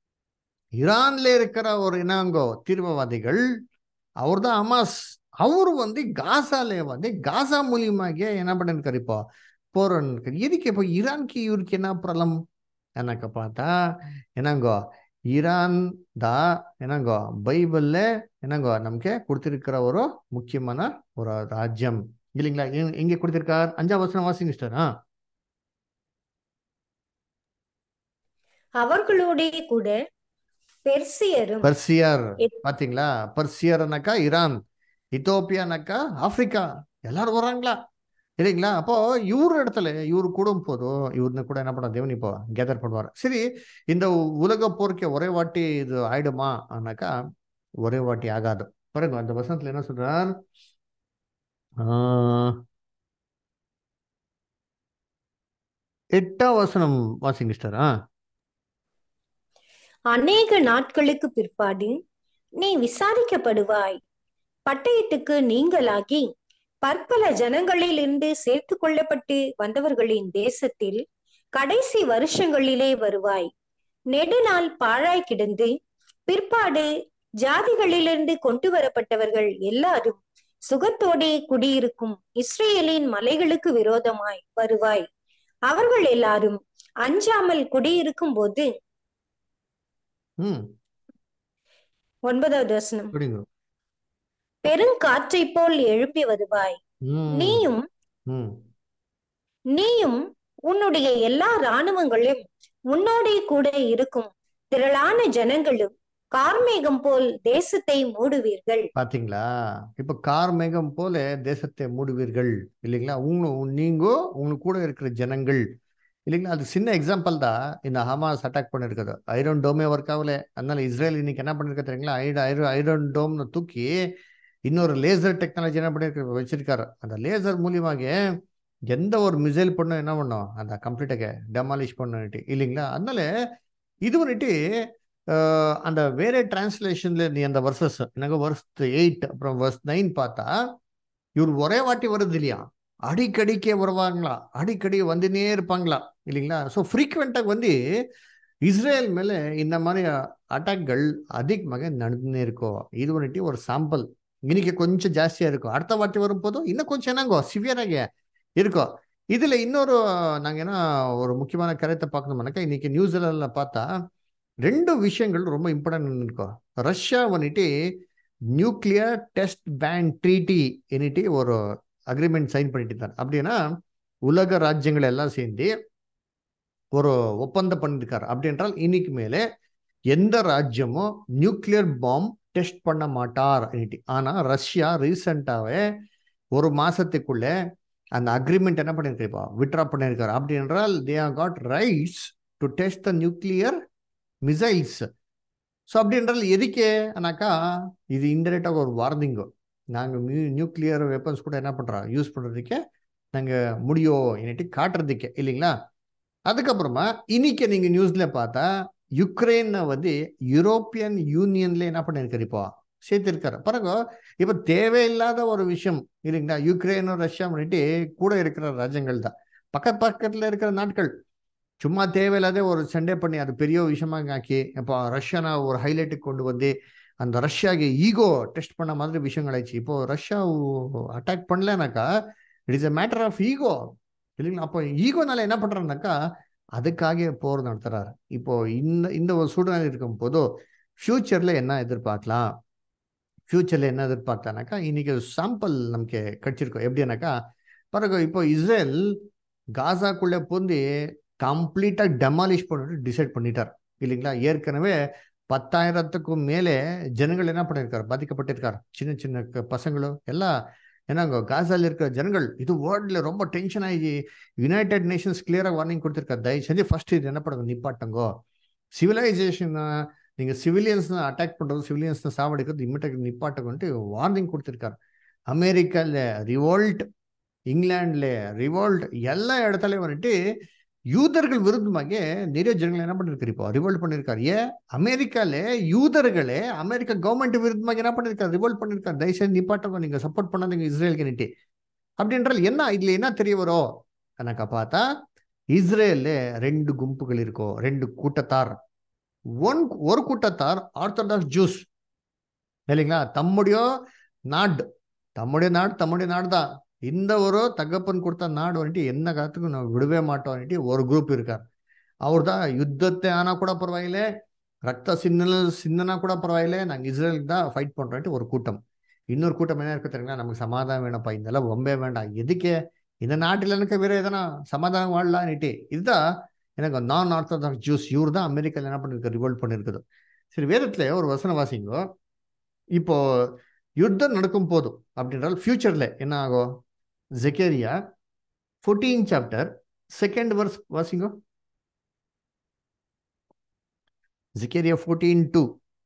ஈரான்ல இருக்கிற ஒரு இனங்கோ தீவிரவாதிகள் அவர் தான் ஹமாஸ் அவரு வந்து காசாலே வந்து காசா மூலியமாக என்ன பண்ணிருக்காரு இப்போ போறன் இதுக்கு இப்போ ஈரான்க்கு இவருக்கு என்ன ப்ராப்ளம் என்னக்க பார்த்தா என்னங்கோ ஈரான் தான் என்னங்கோ பைபிள்ல என்னங்கோ நமக்கு கொடுத்திருக்கிற ஒரு முக்கியமான ஒரு ராஜ்யம் இல்லைங்களா எங்க கொடுத்திருக்கார் அஞ்சாம் வசனம் வாசிங்க சிஸ்டர் ஆ அவர்களோடே கூட பெர்சியரும் பர்சியர் எத்- பாத்தீங்களா பர்சியர்னாக்கா ஈரான் இத்தோப்பியானாக்கா ஆப்பிரிக்கா எல்லாரும் வர்றாங்களா இல்லைங்களா அப்போ இவர் இடத்துல இவர் கூடும் போதும் இவருன்னு கூட என்ன பண்ண தேவன் இப்போ கேதர் பண்ணுவார் சரி இந்த உலக போர்க்கே ஒரே வாட்டி இது ஆயிடுமா ஆனாக்கா ஒரே வாட்டி ஆகாது பாருங்க அந்த வசனத்துல என்ன சொல்றார் ஆஹ், எட்டாம் வசனம் வாசிங்க sister. ஆ அநேக நாட்களுக்கு பிற்பாடு நீ விசாரிக்கப்படுவாய் பட்டயத்துக்கு நீங்களாகி பற்பல ஜனங்களிலிருந்து சேர்த்து கொள்ளப்பட்டு வந்தவர்களின் தேசத்தில் கடைசி வருஷங்களிலே வருவாய் நெடுநாள் பாழாய் கிடந்து பிற்பாடு ஜாதிகளிலிருந்து கொண்டு வரப்பட்டவர்கள் எல்லாரும் சுகத்தோடே குடியிருக்கும் இஸ்ரேலின் மலைகளுக்கு விரோதமாய் வருவாய் அவர்கள் எல்லாரும் அஞ்சாமல் குடியிருக்கும் போது ம் ஒன்பதாவது வசனம் அப்படிங்க பெருங்காற்றைப் போல் எழும்பி வருவாய் ம் நீயும் ம் நீயும் உன்னுடைய எல்லா இராணுவங்களும் உன்னோடே கூட இருக்கும் திரளான ஜனங்களும் கார்மேகம் போல் தேசத்தை மூடுவீர்கள் பாத்தீங்களா இப்ப கார் மேகம் போல தேசத்தை மூடுவீர்கள் இல்லைங்களா உங்க நீங்கோ உங்க கூட இருக்கிற ஜனங்கள் இல்லைங்களா அது சின்ன எக்ஸாம்பிள் தான் இந்த ஹமாஸ் அட்டாக் பண்ணிருக்குது ஐரன் டோமே ஒர்க் ஆகல அதனால இஸ்ரேல் இன்னைக்கு என்ன பண்ணிருக்க தெரியுங்களா ஐரன் ஐரன் ஐரன் டோம்னு தூக்கி இன்னொரு லேசர் டெக்னாலஜி என்ன பண்ணிருக்க வச்சிருக்காரு அந்த லேசர் மூலியமாக எந்த ஒரு மிசைல் பண்ணும் என்ன பண்ணும் அந்த கம்ப்ளீட்டாக டெமாலிஷ் பண்ணிட்டு இல்லைங்களா அதனால இது வந்துட்டு அஹ், அந்த வேற டிரான்ஸ்லேஷன்ல நீ அந்த வர்சஸ் எனக்கு வர்ஸ் எயிட் அப்புறம் வர்ஸ் நைன் பார்த்தா இவர் ஒரே வாட்டி வருது இல்லையா அடிக்கடிக்கே வருவாங்களா அடிக்கடி வந்துனே இருப்பாங்களா இல்லைங்களா ஸோ ஃப்ரீக்வெண்ட்டாக வந்து இஸ்ரேல் மேலே இந்த மாதிரி அட்டாக்கள் அதிகமாக நடந்துனே இருக்கும் இது வந்துட்டு ஒரு சாம்பிள் இன்னைக்கு கொஞ்சம் ஜாஸ்தியாக இருக்கும் அடுத்த வாட்டி வரும்போதும் இன்னும் கொஞ்சம் என்னங்கோ சிவியராக இருக்கும் இதுல இன்னொரு நாங்க என்ன ஒரு முக்கியமான கருத்தை பார்க்கணும்னாக்கா இன்னைக்கு நியூசிலாந்துல பார்த்தா ரெண்டு விஷயங்கள் ரொம்ப இம்பார்ட்டன்ட் இருக்கும் ரஷ்யா வந்துட்டு நியூக்ளியர் டெஸ்ட் பேன் ட்ரீட்டி என்னிட்டு ஒரு அக்ரிமெண்ட் சைன் பண்ணிட்டு இருந்தார் அப்படின்னா உலக ராஜ்யங்கள் எல்லாம் சேர்ந்து ஒரு ஒப்பந்தம் பண்ணியிருக்காரு அப்படி என்றால் இன்னைக்கு மேலே எந்த ராஜ்யமும் நியூக்ளியர் பாம் டெஸ்ட் பண்ண மாட்டார் என்னிட்டு ஆனா ரஷ்யா ரீசெண்டாவே ஒரு மாசத்துக்குள்ள அந்த அக்ரிமெண்ட் என்ன பண்ணியிருக்கா விட்ரா பண்ணியிருக்காரு அப்படி என்றால் they are got rights to test the nuclear missiles so அப்படி என்றால் எதுக்கு ஆனாக்கா இது இன்டெரக்டாக ஒரு வார்னிங்கோ நாங்கள் மியூ நியூக்ளியர் வெப்பன்ஸ் கூட என்ன பண்ணுறோம் யூஸ் பண்ணுறதுக்கே நாங்கள் முடியும் என்னட்டு காட்டுறதுக்கே இல்லைங்களா அதுக்கப்புறமா இன்னைக்கு நீங்கள் நியூஸில் பார்த்தா யுக்ரைனை வந்து யூரோப்பியன் யூனியன்ல என்ன பண்ணியிருக்காரு இப்போ சேர்த்திருக்காரு பாருங்க இப்போ தேவையில்லாத ஒரு விஷயம் இல்லைங்களா யுக்ரைனும் ரஷ்யா பண்ணிட்டு கூட இருக்கிற ராஜ்யங்கள் தான் பக்கத்து பக்கத்தில் இருக்கிற நாட்கள் சும்மா தேவையில்லாத ஒரு சண்டே பண்ணி அது பெரிய விஷயமாக ஆக்கி இப்போ ரஷ்யானா ஒரு ஹைலைட்டுக்கு கொண்டு வந்து அந்த ரஷ்யாக்கு ஈகோ டெஸ்ட் பண்ண மாதிரி விஷயங்கள் ஆயிடுச்சு இப்போ ரஷ்யா அட்டாக் பண்ணலனாக்கா it is a matter of ego இல்லைங்களா அப்போ ஈகோனால என்ன பண்றாருனாக்கா அதுக்காக போர் நடத்துறாரு இப்போ இந்த இந்த ஒரு சூழ்நிலை இருக்கும் போதோ ஃபியூச்சர்ல என்ன எதிர்பார்க்கலாம் ஃபியூச்சர்ல என்ன எதிர்பார்த்தானாக்கா இன்னைக்கு சாம்பிள் நமக்கு கிடைச்சிருக்கோம் எப்படின்னாக்கா பாருங்க இப்போ இஸ்ரேல் காசாக்குள்ளே பூந்து கம்ப்ளீட்டாக டெமாலிஷ் பண்ணிட்டு டிசைட் பண்ணிட்டார் இல்லைங்களா ஏற்கனவே பத்தாயிரத்துக்கும் மேலே ஜனங்கள் என்ன பண்ணியிருக்காரு பாதிக்கப்பட்டிருக்காரு சின்ன சின்ன க- பசங்களும் எல்லாம் என்னங்க காசால இருக்கிற ஜனங்கள் இது வேர்ல்ட்ல ரொம்ப டென்ஷன் ஆகி யுனைடெட் நேஷன்ஸ் கிளியராக வார்னிங் கொடுத்துருக்காரு தயவு செஞ்சு ஃபர்ஸ்ட் இது என்ன பண்ணுங்க நிப்பாட்டுங்கோ சிவிலைசேஷன் நீங்க சிவிலியன்ஸ் அட்டாக் பண்றது சிவிலியன்ஸ் சாவடிக்கிறது இம்மிடியட் நிப்பாட்டுங்கன்ட்டு வார்னிங் கொடுத்துருக்காரு அமெரிக்கால ரிவோல்ட் இங்கிலாந்துல ரிவோல்ட் எல்லா இடத்துலயும் வந்துட்டு யூதர்கள் விருத்தமாக நிறைய ஜனங்கள் என்ன பண்ணிருக்காரு இப்போ ரிவோல்ட் பண்ணிருக்காரு ஏன் அமெரிக்கால யூதர்களே அமெரிக்கா கவர்மெண்ட் விருத்தமாக என்ன பண்ணிருக்காரு ரிவோல்ட் பண்ணிருக்காரு தயவுசெய்து நிப்பாட்டங்க நீங்க சப்போர்ட் பண்ணாதீங்க இஸ்ரேலுக்கு நிட்டு அப்படின்றால் என்ன இதுல என்ன தெரிய வரும் கணக்கா பார்த்தா இஸ்ரேல்ல ரெண்டு கும்புகள் இருக்கும் ரெண்டு கூட்டத்தார் ஒன் ஒரு கூட்டத்தார் ஆர்த்தடாக்ஸ் ஜூஸ் இல்லைங்களா தம்முடைய நாடு தம்முடைய நாடு தம்முடைய நாடு தான் இந்த ஒரு தகப்பன் கொடுத்த நாடு வந்துட்டு என்ன காலத்துக்கும் நம்ம விடவே மாட்டோம் ஒரு குரூப் இருக்கார் அவர் தான் யுத்தத்தை ஆனா கூட பரவாயில்ல ரத்த சின்ன சின்னனா கூட பரவாயில்ல நாங்க இஸ்ரேலுக்கு தான் ஃபைட் பண்றோன்ட்டு ஒரு கூட்டம் இன்னொரு கூட்டம் என்ன இருக்கு தெரியுங்களா நமக்கு சமாதானம் வேணாம்ப்பா இதெல்லாம் ரொம்பவே வேண்டாம் எதுக்கே இந்த நாட்டில் எனக்கு வேற எதனா சமாதானம் வாழலான்னுட்டு இதுதான் எனக்கு நான் ஆர்த்தடாக்ஸ் ஜூஸ் இவர் தான் அமெரிக்காவில் என்ன பண்ணிருக்கு ரிவோல்ட் பண்ணியிருக்குது சரி வேதத்துல ஒரு வசன வாசிங்கோ இப்போ யுத்தம் நடக்கும் போதும் அப்படின்றால் ஃபியூச்சர்ல என்ன ஆகும் Zechariah fourteen chapter second verse வாசிங்கோ ஜெகேரியா ஃபோர்டீன் டூ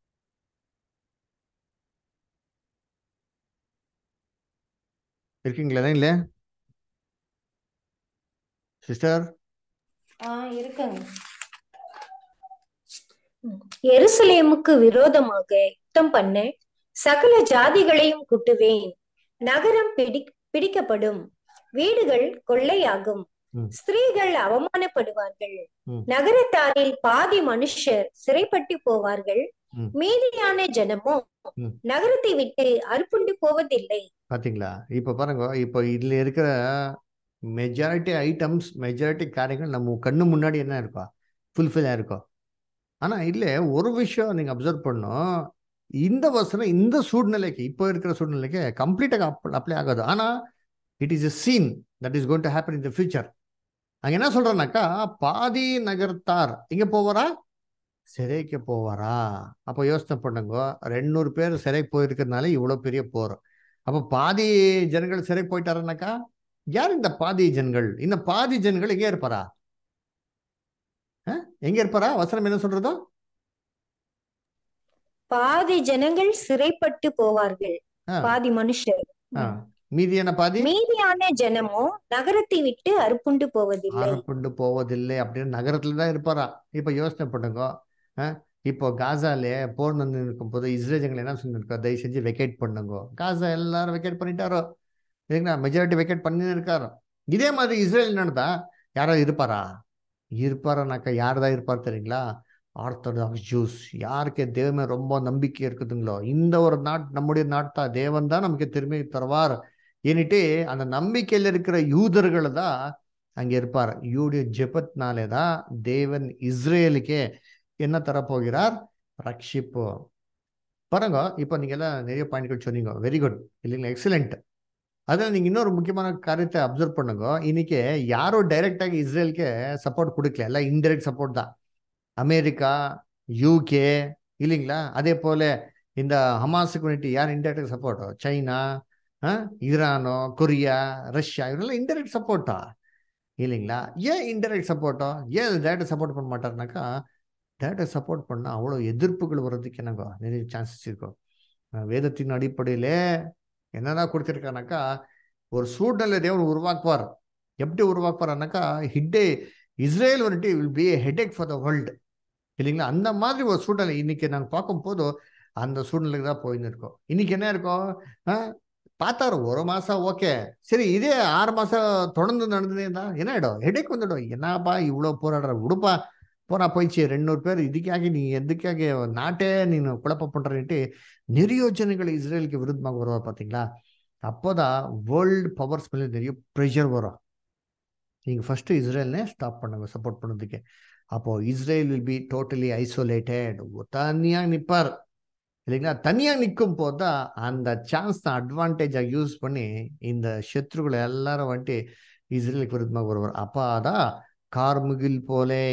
இருக்கீங்களா இல்லை சிஸ்டர் ஆ இருக்குங்க எருசலேமுக்கு விரோதமாக யுத்தம் பண்ண சகல ஜாதிகளையும் குட்டுவேன் நகரம் பிடி பிடிக்கப்படும் வீடுகள் கொள்ளையாகும் ம். ஸ்திரீகள் அவமானப்படுவார்கள் ம். நகரத்தாரில் பாதி மனுஷர் சிறைப்பட்டு போவார்கள் ம். மீதியான ஜனமோ ம். நகரத்தை விட்டு அறுப்புண்டு போவதில்லை பாத்தீங்களா இப்போ பாருங்க இப்போ இதுல இருக்கிற மெஜாரிட்டி ஐட்டம்ஸ் மெஜாரிட்டி காரியங்கள் நம்ம கண்ணு முன்னாடி என்ன இருக்கா ஃபுல்ஃபில் ஆயிருக்கும் ஆனா இல்ல ஒரு விஷயம் நீங்க அப்சர்வ் பண்ணும் இந்த வசனம் இந்த சூழ்நிலைக்கு இப்போ இருக்கிற சூழ்நிலைக்கு கம்ப்ளீட்டாக அப்ளை ஆகாது ஆனா it is a scene that is going to happen in the future அங்க என்ன சொல்றேன்னாக்கா பாதி நகர்த்தார் இங்க போவாரா சிறைக்கு போவாரா அப்போ யோசனை பண்ணுங்க ரெண்டு பேர் சிறைக்கு போயிருக்கிறதுனால இவ்வளோ பெரிய போர் அப்போ பாதி ஜனங்கள் சிறை போயிட்டாருனாக்கா யார் இந்த பாதி ஜனங்கள் இந்த பாதி ஜனங்கள் எங்கே இருப்பாரா அஹ்? எங்க இருப்பாரா வசனம் என்ன சொல்றதோ பாதி ஜனங்கள் சிறைப்பட்டு போவார்கள் ஆ, பாதி மனுஷர் ஆ. மீதியான பாதி மீதியான ஜனமோ நகரத்தை விட்டு அறுப்புண்டு போவதில்லை அறுப்புண்டு போவதில்லை அப்படின்னு நகரத்துல தான் இருப்பாரா இப்போ யோசனை பண்ணுங்க அஹ்? இப்போ காசாலே போர் நடந்து இருக்கும் போது இஸ்ரேல் ஜனங்கள் என்ன சொல்லியிருக்கா தயவு செஞ்சு வெக்கேட் பண்ணுங்க காசா எல்லாரும் வெக்கேட் பண்ணிட்டாரோ இல்லைங்களா மெஜாரிட்டி வெக்கேட் பண்ணி இருக்காரோ இதே மாதிரி இஸ்ரேல் நடந்தா யாராவது இருப்பாரா இருப்பாரானாக்கா யார் தான் இருப்பார் தெரியுங்களா ஆர்த்தடாக்ஸ் ஜூஸ் யாருக்கு தேவமே ரொம்ப நம்பிக்கை இருக்குதுங்களோ இந்த ஒரு நாட் நம்முடைய நாட்டா தேவன் தான் நமக்கு திரும்பி தருவார் ஏன்னுட்டு அந்த நம்பிக்கையில் இருக்கிற யூதர்கள் தான் அங்கே இருப்பார் இவருடைய ஜெபத்னாலே தான் தேவன் இஸ்ரேலுக்கே என்ன தரப்போகிறார் ரட்சிப்பு பாருங்க இப்போ நீங்க எல்லாம் நிறைய பாயிண்ட்கள் சொன்னீங்க வெரி குட் இல்லைங்களா எக்ஸலண்ட் அதில் நீங்கள் இன்னொரு முக்கியமான காரியத்தை அப்சர்வ் பண்ணுங்க இன்னைக்கு யாரும் டைரக்டாக இஸ்ரேலுக்கு சப்போர்ட் கொடுக்கல எல்லாம் இன்டைரக்ட் சப்போர்ட் தான் அமெரிக்கா யூகே இல்லைங்களா அதே போல இந்த ஹமாஸ் கம்யூனிட்டி யார் இன்டைரக்ட் சப்போர்ட்டோ சைனா ஈரானோ கொரியா ரஷ்யா இவரெல்லாம் இன்டைரக்ட் சப்போர்ட்டா இல்லைங்களா ஏன் இன்டைரக்ட் சப்போர்ட்டோ ஏன் டேரக்ட் சப்போர்ட் பண்ண மாட்டாருனாக்கா டேரக்ட் சப்போர்ட் பண்ணால் அவ்வளோ எதிர்ப்புகள் வர்றதுக்கு என்னங்க நிறைய சான்சஸ் இருக்கும் அஹ் வேதத்தின் அடிப்படையிலே என்னதான் கொடுத்துருக்கானாக்கா ஒரு சூழ்நிலை தேவன் உருவாக்குவார் எப்படி உருவாக்குவார்னாக்கா ஹிட்டே இஸ்ரேல் வந்துட்டு will be headache for the world இல்லைங்களா அந்த மாதிரி ஒரு சூழ்நிலை இன்னைக்கு நாங்கள் பார்க்கும்போது அந்த சூழ்நிலைக்கு தான் போயின்னு இருக்கோம் இன்னைக்கு என்ன இருக்கும் ஆஹ் பார்த்தாரு ஒரு மாசம் ஓகே சரி இதே ஆறு மாசம் தொடர்ந்து நடந்ததே தான் என்ன ஆயிடும் ஹெடேக் வந்துடும் என்னப்பா இவ்வளோ போராடுற விடுப்பா போனா போயிடுச்சு ரெண்டு பேர் இதுக்காக நீ எதுக்காக நாட்டே நீ குழப்ப பண்றேன்ட்டு நிறைய ஜனங்கள் இஸ்ரேலுக்கு விருத்தமாக வருவார் பார்த்தீங்களா அப்போதான் வேர்ல்டு பவர்ஸ் மேலே நிறைய ப்ரெஷர் வரும் நீங்கள் ஃபஸ்ட்டு இஸ்ரேல்னே ஸ்டாப் பண்ணுங்க சப்போர்ட் பண்ணதுக்கு அப்போ Israel will be totally isolated தனியாக நிற்பார் இல்லைங்களா தனியாக நிற்கும் போது தான் அந்த சான்ஸ் தான் அட்வான்டேஜாக யூஸ் பண்ணி இந்த சத்ருகளை எல்லாரும் வந்துட்டு இஸ்ரேலுக்கு விருத்தமாக வருவார் அப்போ தான் கார்முகில் போலே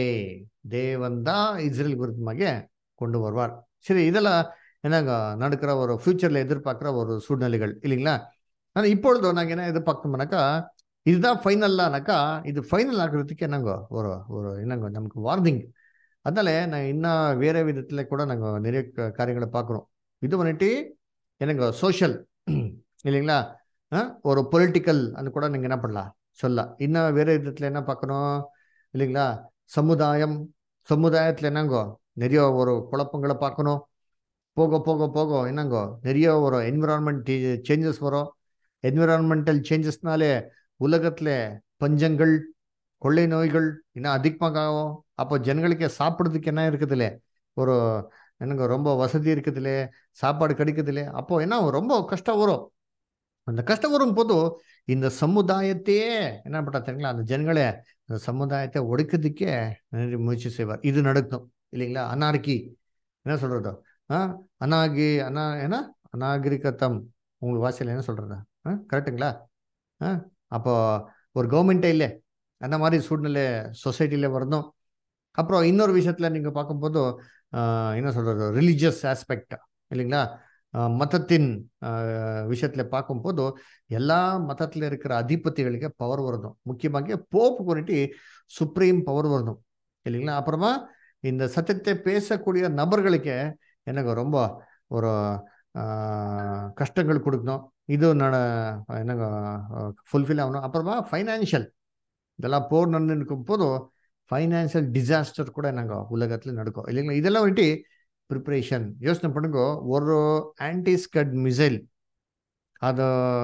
தேவன் தான் இஸ்ரேலுக்கு விருத்தமாக கொண்டு வருவார் சரி இதெல்லாம் என்னங்க நடக்கிற ஒரு ஃபியூச்சரில் எதிர்பார்க்குற ஒரு சூழ்நிலைகள் இல்லைங்களா ஆனால் இப்பொழுது நாங்கள் என்ன எதிர்பார்க்கணும்னாக்கா இதுதான் ஃபைனல்லானாக்கா இது ஃபைனல் ஆகிறதுக்கு என்னங்க ஒரு ஒரு என்னங்க நமக்கு வார்னிங் அதனால நாங்கள் இன்னும் வேற விதத்தில் கூட நாங்கள் நிறைய க- காரியங்களை பார்க்குறோம் இது வந்துட்டு என்னங்க சோஷியல் இல்லைங்களா ஆ? ஒரு பொலிட்டிக்கல் அது கூட நீங்கள் என்ன பண்ணலாம் சொல்லலாம் இன்னும் வேற விதத்தில் என்ன பார்க்கணும் இல்லைங்களா சமுதாயம் சமுதாயத்தில் என்னங்கோ நிறைய ஒரு குழப்பங்களை பார்க்கணும் போக போக போக என்னங்கோ நிறைய ஒரு என்விரான்மெண்ட் சேஞ்சஸ் வரும் என்விரான்மெண்டல் சேஞ்சஸ்னாலே உலகத்தில் பஞ்சங்கள் கொள்ளை நோய்கள் இன்னும் அதிகமாக ஆகும் அப்போ ஜனங்களுக்கு சாப்பிட்றதுக்கு என்ன இருக்குதுல்ல ஒரு என்னங்க ரொம்ப வசதி இருக்குதுல்ல சாப்பாடு கிடைக்குதுல்ல அப்போ என்ன ரொம்ப கஷ்டம் வரும் அந்த கஷ்டம் வரும் போது இந்த சமுதாயத்தையே என்ன பண்ணா தெரியுங்களா அந்த ஜனங்களே அந்த சமுதாயத்தை ஒடுக்கிறதுக்கே நிறைய முயற்சி செய்வார் இது நடக்கும் இல்லைங்களா அனார்கி என்ன சொல்றது ஆ அனாகி அனா என்ன அநாகரிகத்தம் உங்களுக்கு வாசையில் என்ன சொல்றது ஆ கரெக்டுங்களா ஆ அப்போ ஒரு கவர்மெண்ட்டே இல்லை அந்த மாதிரி சூழ்நிலை சொசைட்டியில் வரணும் அப்புறம் இன்னொரு விஷயத்துல நீங்க பார்க்கும்போது ஆஹ், என்ன சொல்றது ரிலீஜியஸ் ஆஸ்பெக்ட் இல்லைங்களா ஆஹ், மதத்தின் ஆஹ், விஷயத்துல பார்க்கும்போது எல்லா மதத்துல இருக்கிற அதிபதிகளுக்கு பவர் வரணும் முக்கியமாக போப்பு குறிட்டு சுப்ரீம் பவர் வரணும் இல்லைங்களா அப்புறமா இந்த சத்தியத்தை பேசக்கூடிய நபர்களுக்கு எனக்கு ரொம்ப ஒரு ஆஹ், கஷ்டங்கள் கொடுக்கணும் இது நட என்னங்க ஃபுல்ஃபில் ஆகணும் அப்புறமா ஃபைனான்ஷியல் இதெல்லாம் போர் நடந்து இருக்கும் போதும் ஃபைனான்சியல் டிசாஸ்டர் கூட நாங்கள் உலகத்தில் நடக்கும் இல்லைங்களா இதெல்லாம் வந்துட்டு ப்ரிப்பரேஷன் யோசனை பண்ணுங்க ஒரு ஆன்டிஸ்கட் மிசைல் அதை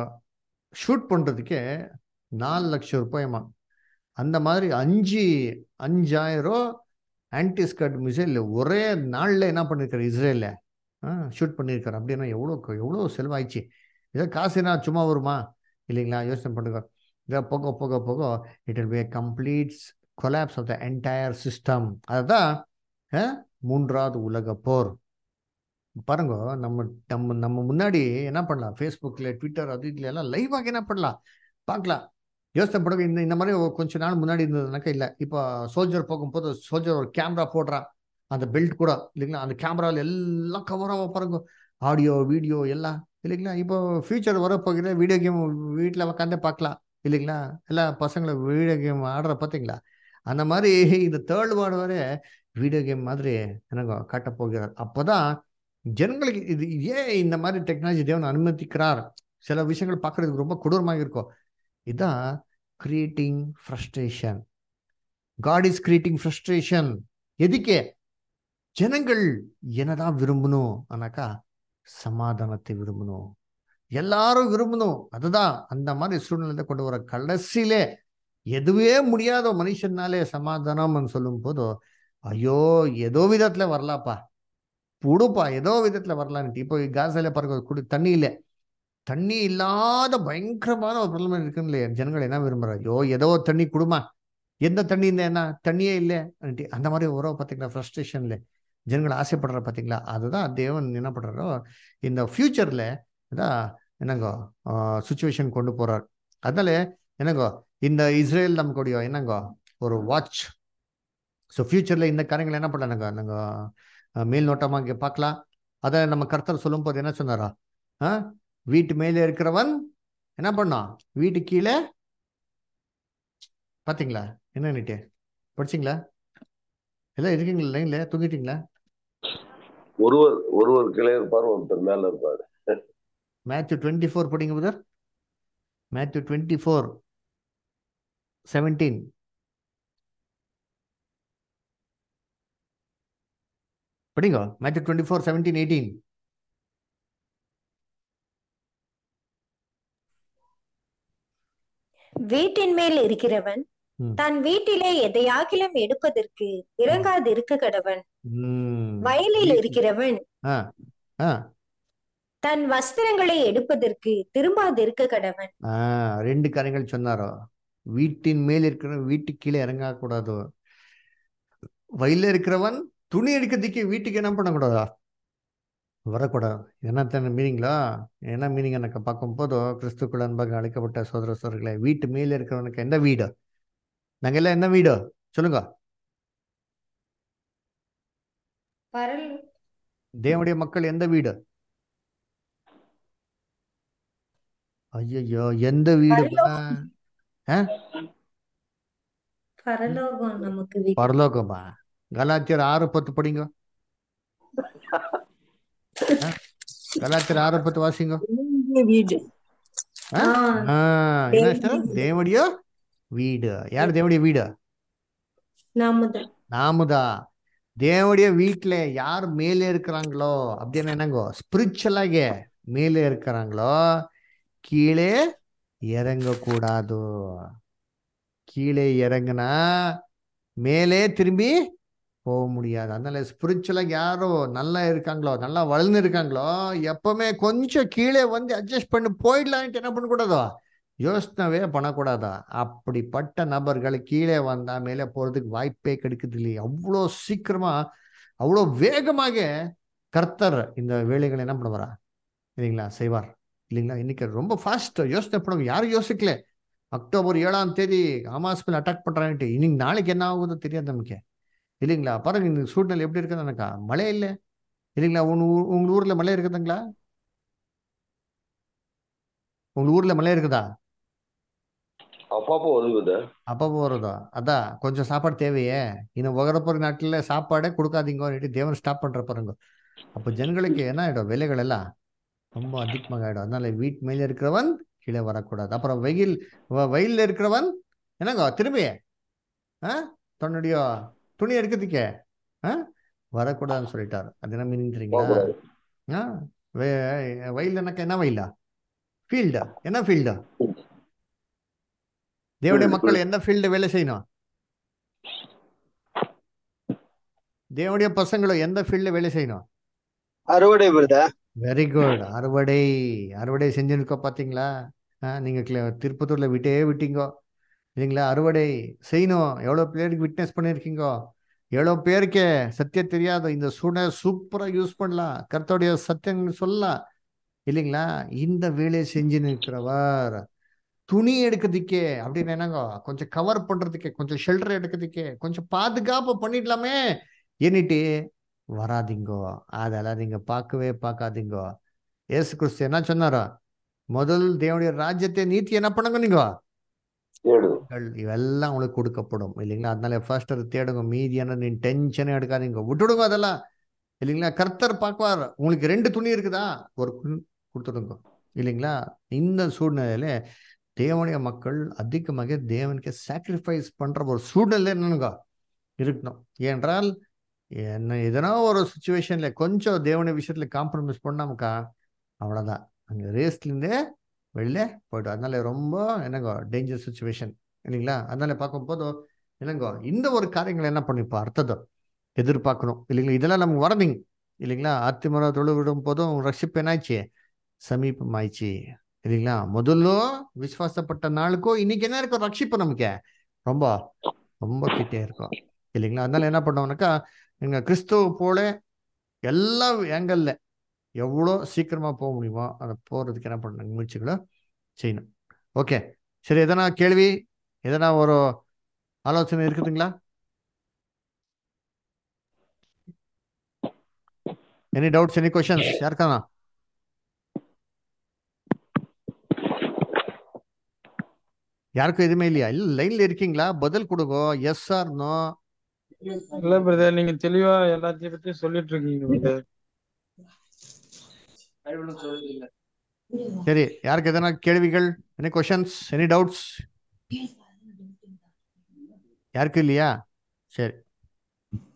ஷூட் பண்ணுறதுக்கே நாலு லட்சம் ரூபாயமா அந்த மாதிரி அஞ்சு அஞ்சாயிரம் ஆன்டிஸ்கட் மிசைல் ஒரே நாளில் என்ன பண்ணியிருக்காரு இஸ்ரேலில் ஷூட் பண்ணியிருக்காரு அப்படின்னா எவ்வளோ எவ்வளோ செலவாயிடுச்சு ஏதோ காசுனா சும்மா வருமா இல்லைங்களா யோசனை பண்ணுங்க இதை போக போக போக it will be complete collapse of the entire system அதுதான் அஹ், மூன்றாவது உலக போர் பாருங்க நம்ம நம்ம நம்ம முன்னாடி என்ன பண்ணலாம் ஃபேஸ்புக்கில் ட்விட்டர் அது இதுல எல்லாம் லைவாக என்ன பண்ணலாம் பார்க்கலாம் யோசனை பண்ணுங்க இந்த இந்த மாதிரி ஒரு கொஞ்ச நாள் முன்னாடி இருந்ததுனாக்கா இல்லை இப்போ சோல்ஜர் போகும்போது சோல்ஜர் ஒரு கேமரா போடுறான் அந்த பெல்ட் கூட இல்லைங்களா அந்த கேமராவில் எல்லாம் கவராக பாருங்க ஆடியோ வீடியோ எல்லாம் இல்லைங்களா இப்போ ஃபியூச்சர் வர போகிற வீடியோ கேம் வீட்டில் உட்காந்தே பார்க்கலாம் இல்லைங்களா எல்லா பசங்களை வீடியோ கேம் ஆடுற பார்த்தீங்களா அந்த மாதிரி இந்த தேர்ட் வேர்டு வரை வீடியோ கேம் மாதிரி எனக்கு காட்ட போகிறார் அப்போதான் ஜனங்களுக்கு இது ஏன் இந்த மாதிரி டெக்னாலஜி தேவன் அனுமதிக்கிறார் சில விஷயங்கள் பார்க்கறதுக்கு ரொம்ப கொடூரமாக இருக்கும் இதான் creating frustration God is creating frustration எதுக்கே ஜனங்கள் என்னதான் விரும்பணும் ஆனாக்கா சமாதானத்தை விரும்பணும் எல்லாரும் விரும்பணும் அதுதான் அந்த மாதிரி சூழ்நிலை கொண்டு வர கடைசியிலே எதுவே முடியாத மனுஷனாலே சமாதானம்னு சொல்லும் போது ஐயோ ஏதோ விதத்துல வரலாப்பா புடுப்பா ஏதோ விதத்துல வரலான்ட்டு இப்போ காசால பாருங்க குடி தண்ணி இல்லை தண்ணி இல்லாத பயங்கரமான ஒரு பிரச்சனை இருக்குன்னு இல்லையா ஜனங்கள் என்ன விரும்புறாங்க ஐயோ ஏதோ ஒரு தண்ணி குடுமா எந்த தண்ணி இந்த என்ன தண்ணியே இல்லை அந்த மாதிரி உறவு பார்த்தீங்களா ஃப்ரஸ்ட்ரேஷன்ல ஜனங்கள் ஆசைப்படுற பார்த்தீங்களா அதுதான் தேவன் என்ன பண்றாரோ இந்த ஃபியூச்சர்ல அதான் என்னங்கோ சுச்சுவேஷன் கொண்டு போறார் அதனால என்னங்கோ இந்த இஸ்ரேல் நமக்குடைய என்னங்கோ ஒரு வாட்ச் ஸோ ஃபியூச்சர்ல இந்த காரியங்கள் என்ன பண்ணலாங்க நாங்கள் மேல் நோட்டமாக இங்கே பார்க்கலாம் அதை நம்ம கர்த்தர் சொல்லும் போது என்ன சொன்னாரா ஆ வீட்டு மேலே இருக்கிறவன் என்ன பண்ணான் வீட்டு கீழே பார்த்தீங்களா என்ன நீட்டு படிச்சிங்களா எல்லாம் இருக்கீங்களா லைன்ல தூங்கிட்டீங்களா ஒருவர் ஒருவர் கீழே இருப்பார் ஒருத்தர் மேல இருப்பாரு மேத்யூ டுவெண்ட்டி ஃபோர் படிங்க புதர் மேத்யூ டுவெண்ட்டி ஃபோர் செவன்டீன் படிங்க Matthew twenty four seventeen eighteen வீட்டின் மேல் இருக்கிறவன் ம். தன் வீட்டிலே எதையாகிலும் எடுப்பதற்கு இறங்காது இருக்க கடவன் ம். வயலில் வீட்டில் இருக்கிறவன் ஆ ஆ தன் வஸ்திரங்களை எடுப்பதற்கு திரும்பாது இருக்க கடவன் ஆ ரெண்டு காரியங்கள் சொன்னாரோ வீட்டின் மேல் இருக்கிறவன் வீட்டுக்கு கீழே இறங்கக்கூடாது வயல்ல இருக்கிறவன் துணி எடுக்கிறதுக்கு வீட்டுக்கு என்ன பண்ணக்கூடாதா வரக்கூடாது என்ன மீனிங்களா என்ன மீனிங் எனக்கு பார்க்கும்போது கிறிஸ்துக்குள் அன்பாக அழைக்கப்பட்ட சோதர சோதர்களே வீட்டு மேல இருக்கிறவனுக்கு எந்த வீடு நாங்க எல்லாம் என்ன வீடு சொல்லுங்க பரல் தேவனுடைய மக்கள் எந்த வீடு ஐயோ எந்த வீடு பரலோகம் ஆ பரலோகம் நமக்கு வீடு பரலோகமா கலாத்தியர் ஆறு பத்து படிங்க ஆ? கலாத்தியர் ஆறு பத்து வாசிங்க தேவனுடைய வீடு ஆ? ஆஹ் ஆ, என்ன தேவனுடைய அர்த்தம்? வீடு. தேவனுடைய வீடு யார் தேவனுடைய வீடு நாமதான் நாமுதா தேவனுடைய வீட்டுல யார் மேலே இருக்கிறாங்களோ அப்படின்னு என்னங்கோ ஸ்பிரிச்சுவலாக மேலே இருக்கிறாங்களோ கீழே இறங்கக்கூடாது கீழே இறங்குனா மேலே திரும்பி போக முடியாது அதனால ஸ்பிரிச்சுவலாக யாரோ நல்லா இருக்காங்களோ நல்லா வளர்ந்து இருக்காங்களோ எப்பவுமே கொஞ்சம் கீழே வந்து அட்ஜஸ்ட் பண்ணி போயிடலான்ட்டு என்ன பண்ணக்கூடாதோ யோசனவே பண்ணக்கூடாதா அப்படிப்பட்ட நபர்கள் கீழே வந்தா மேலே போறதுக்கு வாய்ப்பே கிடைக்குது இல்லையா அவ்வளோ சீக்கிரமா அவ்வளோ வேகமாக கர்த்தர் இந்த வேலைகளை என்ன பண்ணுவாரா இல்லைங்களா செய்வார் இல்லைங்களா இன்னைக்கு ரொம்ப ஃபாஸ்ட் யோசனை பண்ணுங்க யாரும் யோசிக்கல அக்டோபர் ஏழாம் தேதி ஹமாஸ் மேல அட்டாக் பண்றான்ட்டு இன்னைக்கு நாளைக்கு என்ன ஆகுதோ தெரியாது நமக்கு இல்லைங்களா பாருங்க இந்த சூழ்நிலை எப்படி இருக்குதுனாக்கா மழை இல்லை இல்லைங்களா உங்க ஊ- உங்க ஊர்ல மழை இருக்குதுங்களா உங்க ஊர்ல மழை இருக்குதா அப்பப்போ வருது அப்பப்போ வருதா அதான் கொஞ்சம் சாப்பாடு தேவையே இன்னும் உகரப்போற நாட்டுல சாப்பாடே கொடுக்காதீங்க தேவன் ஸ்டாப் பண்ற பாருங்க அப்போ ஜனங்களுக்கு என்ன ஆயிடும் விலைகள் எல்லாம் ரொம்ப அதிகமாக ஆயிடும் அதனால வீட்டு மேல இருக்கிறவன் கீழே வரக்கூடாது அப்புறம் வெயில் வ- வெயில்ல இருக்கிறவன் என்னங்க திரும்பி ஆ தன்னுடைய துணி எடுக்கிறதுக்கே ஆ வரக்கூடாதுன்னு சொல்லிட்டார் அது என்ன மீனிங் தெரியுங்களா போகக்கூடாது ஆ வெ- வெயில் என்னக்கா என்ன வெயிலா ஃபீல்டா என்ன ஃபீல்டா தேவனுடைய ஃபீல்டு மக்கள் ஃபீல்டு எந்த ஃபீல்டு வேலை செய்யணும் தேவனுடைய பசங்களும் எந்த ஃபீல்டில் வேலை செய்யணும் அறுவடை பிரதர் வெரி குட் அறுவடை அறுவடை செஞ்சுருக்கோம் பார்த்தீங்களா ஆ நீங்கள் திருப்பத்தூரில் விட்டே விட்டீங்கோ இல்லைங்களா அறுவடை செய்யணும் எவ்வளோ பேருக்கு விட்னஸ் பண்ணியிருக்கீங்கோ எவ்வளோ பேருக்கு சத்தியம் தெரியாதோ இந்த சூழ்நிலை சூப்பராக யூஸ் பண்ணலாம் கர்த்தருடைய சத்தியங்கள் சொல்லலாம் இல்லைங்களா இந்த வேலையை செஞ்சு நிற்கிறவர் துணி எடுக்கிறதுக்கே அப்படின்னு என்னங்க கொஞ்சம் கவர் பண்றதுக்கே கொஞ்சம் ஷெல்டர் எடுக்கிறதுக்கே கொஞ்சம் பாதுகாப்பு பண்ணிடலாமே எண்ணிட்டு வராதீங்கோ அதெல்லாம் நீங்க பார்க்கவே பார்க்காதீங்கோ ஏசு கிறிஸ்து என்ன சொன்னாரோ முதல் தேவனுடைய ராஜ்யத்தை நீதி என்ன பண்ணுங்க நீங்க ஏடு கள் இவெல்லாம் உங்களுக்கு கொடுக்கப்படும் இல்லைங்களா அதனால ஃபர்ஸ்ட் அதை தேடுங்க மீதியான நீ டென்ஷனே எடுக்காதீங்க விட்டுடுங்க அதெல்லாம் இல்லைங்களா கர்த்தர் பார்க்குவார் உங்களுக்கு ரெண்டு துணி இருக்குதா ஒரு குன்- கொடுத்துடுங்க இல்லைங்களா இந்த சூழ்நிலையில தேவனுடைய மக்கள் அதிகமாக தேவனுக்கு சாக்ரிஃபைஸ் பண்ற ஒரு சூழ்நிலை என்னங்க இருக்கணும் ஏனென்றால் என்ன எதனா ஒரு சுச்சுவேஷன்ல கொஞ்சம் தேவனுடைய விஷயத்துல காம்ப்ரமைஸ் பண்ணாமக்கா அவ்வளோதான் அங்கே ரேஸ்லேருந்தே வெளில போய்டும் அதனால ரொம்ப என்னங்கோ டேஞ்சர் சுச்சுவேஷன் இல்லைங்களா அதனால பார்க்கும்போது என்னங்கோ இந்த ஒரு காரியங்களை என்ன பண்ணிப்போம் அர்த்ததோ எதிர்பார்க்கணும் இல்லைங்களா இதெல்லாம் நமக்கு வரணுங்க இல்லைங்களா அத்திமர தொழு விடும் போதும் ரட்சிப்பு என்னாச்சு சமீபமாயிடுச்சு இல்லைங்களா முதல்ல விசுவாசப்பட்ட நாளுக்கும் இன்னைக்கு என்ன இருக்கும் ரட்சிப்பு நமக்கு ரொம்ப ரொம்ப கிட்டே இருக்கும் இல்லைங்களா அதனால என்ன பண்ணுவோம்னாக்கா எங்க கிறிஸ்துவ போல எல்லா ஏங்கல்ல எவ்வளோ சீக்கிரமா போக முடியுமோ அதை போறதுக்கு என்ன பண்ணணும் முயற்சிகளை செய்யணும் ஓகே சரி எதனா கேள்வி எதனா ஒரு ஆலோசனை இருக்குதுங்களா எனி டவுட்ஸ் எனி கொஷன்ஸ் யாருக்கானா யாருக்கும் எதுவுமே இல்லையா இல்ல லைன்ல இருக்கீங்களா பதில் கொடுங்க எஸ் ஆர் நோ இல்ல பிரதர் நீங்க தெளிவா எல்லாத்தையும் பத்தி சொல்லிட்டு இருக்கீங்க பிரதர் சரி யாருக்கு எதனா கேள்விகள் எனி கொஷன்ஸ் எனி டவுட்ஸ் யாருக்கும் இல்லையா சரி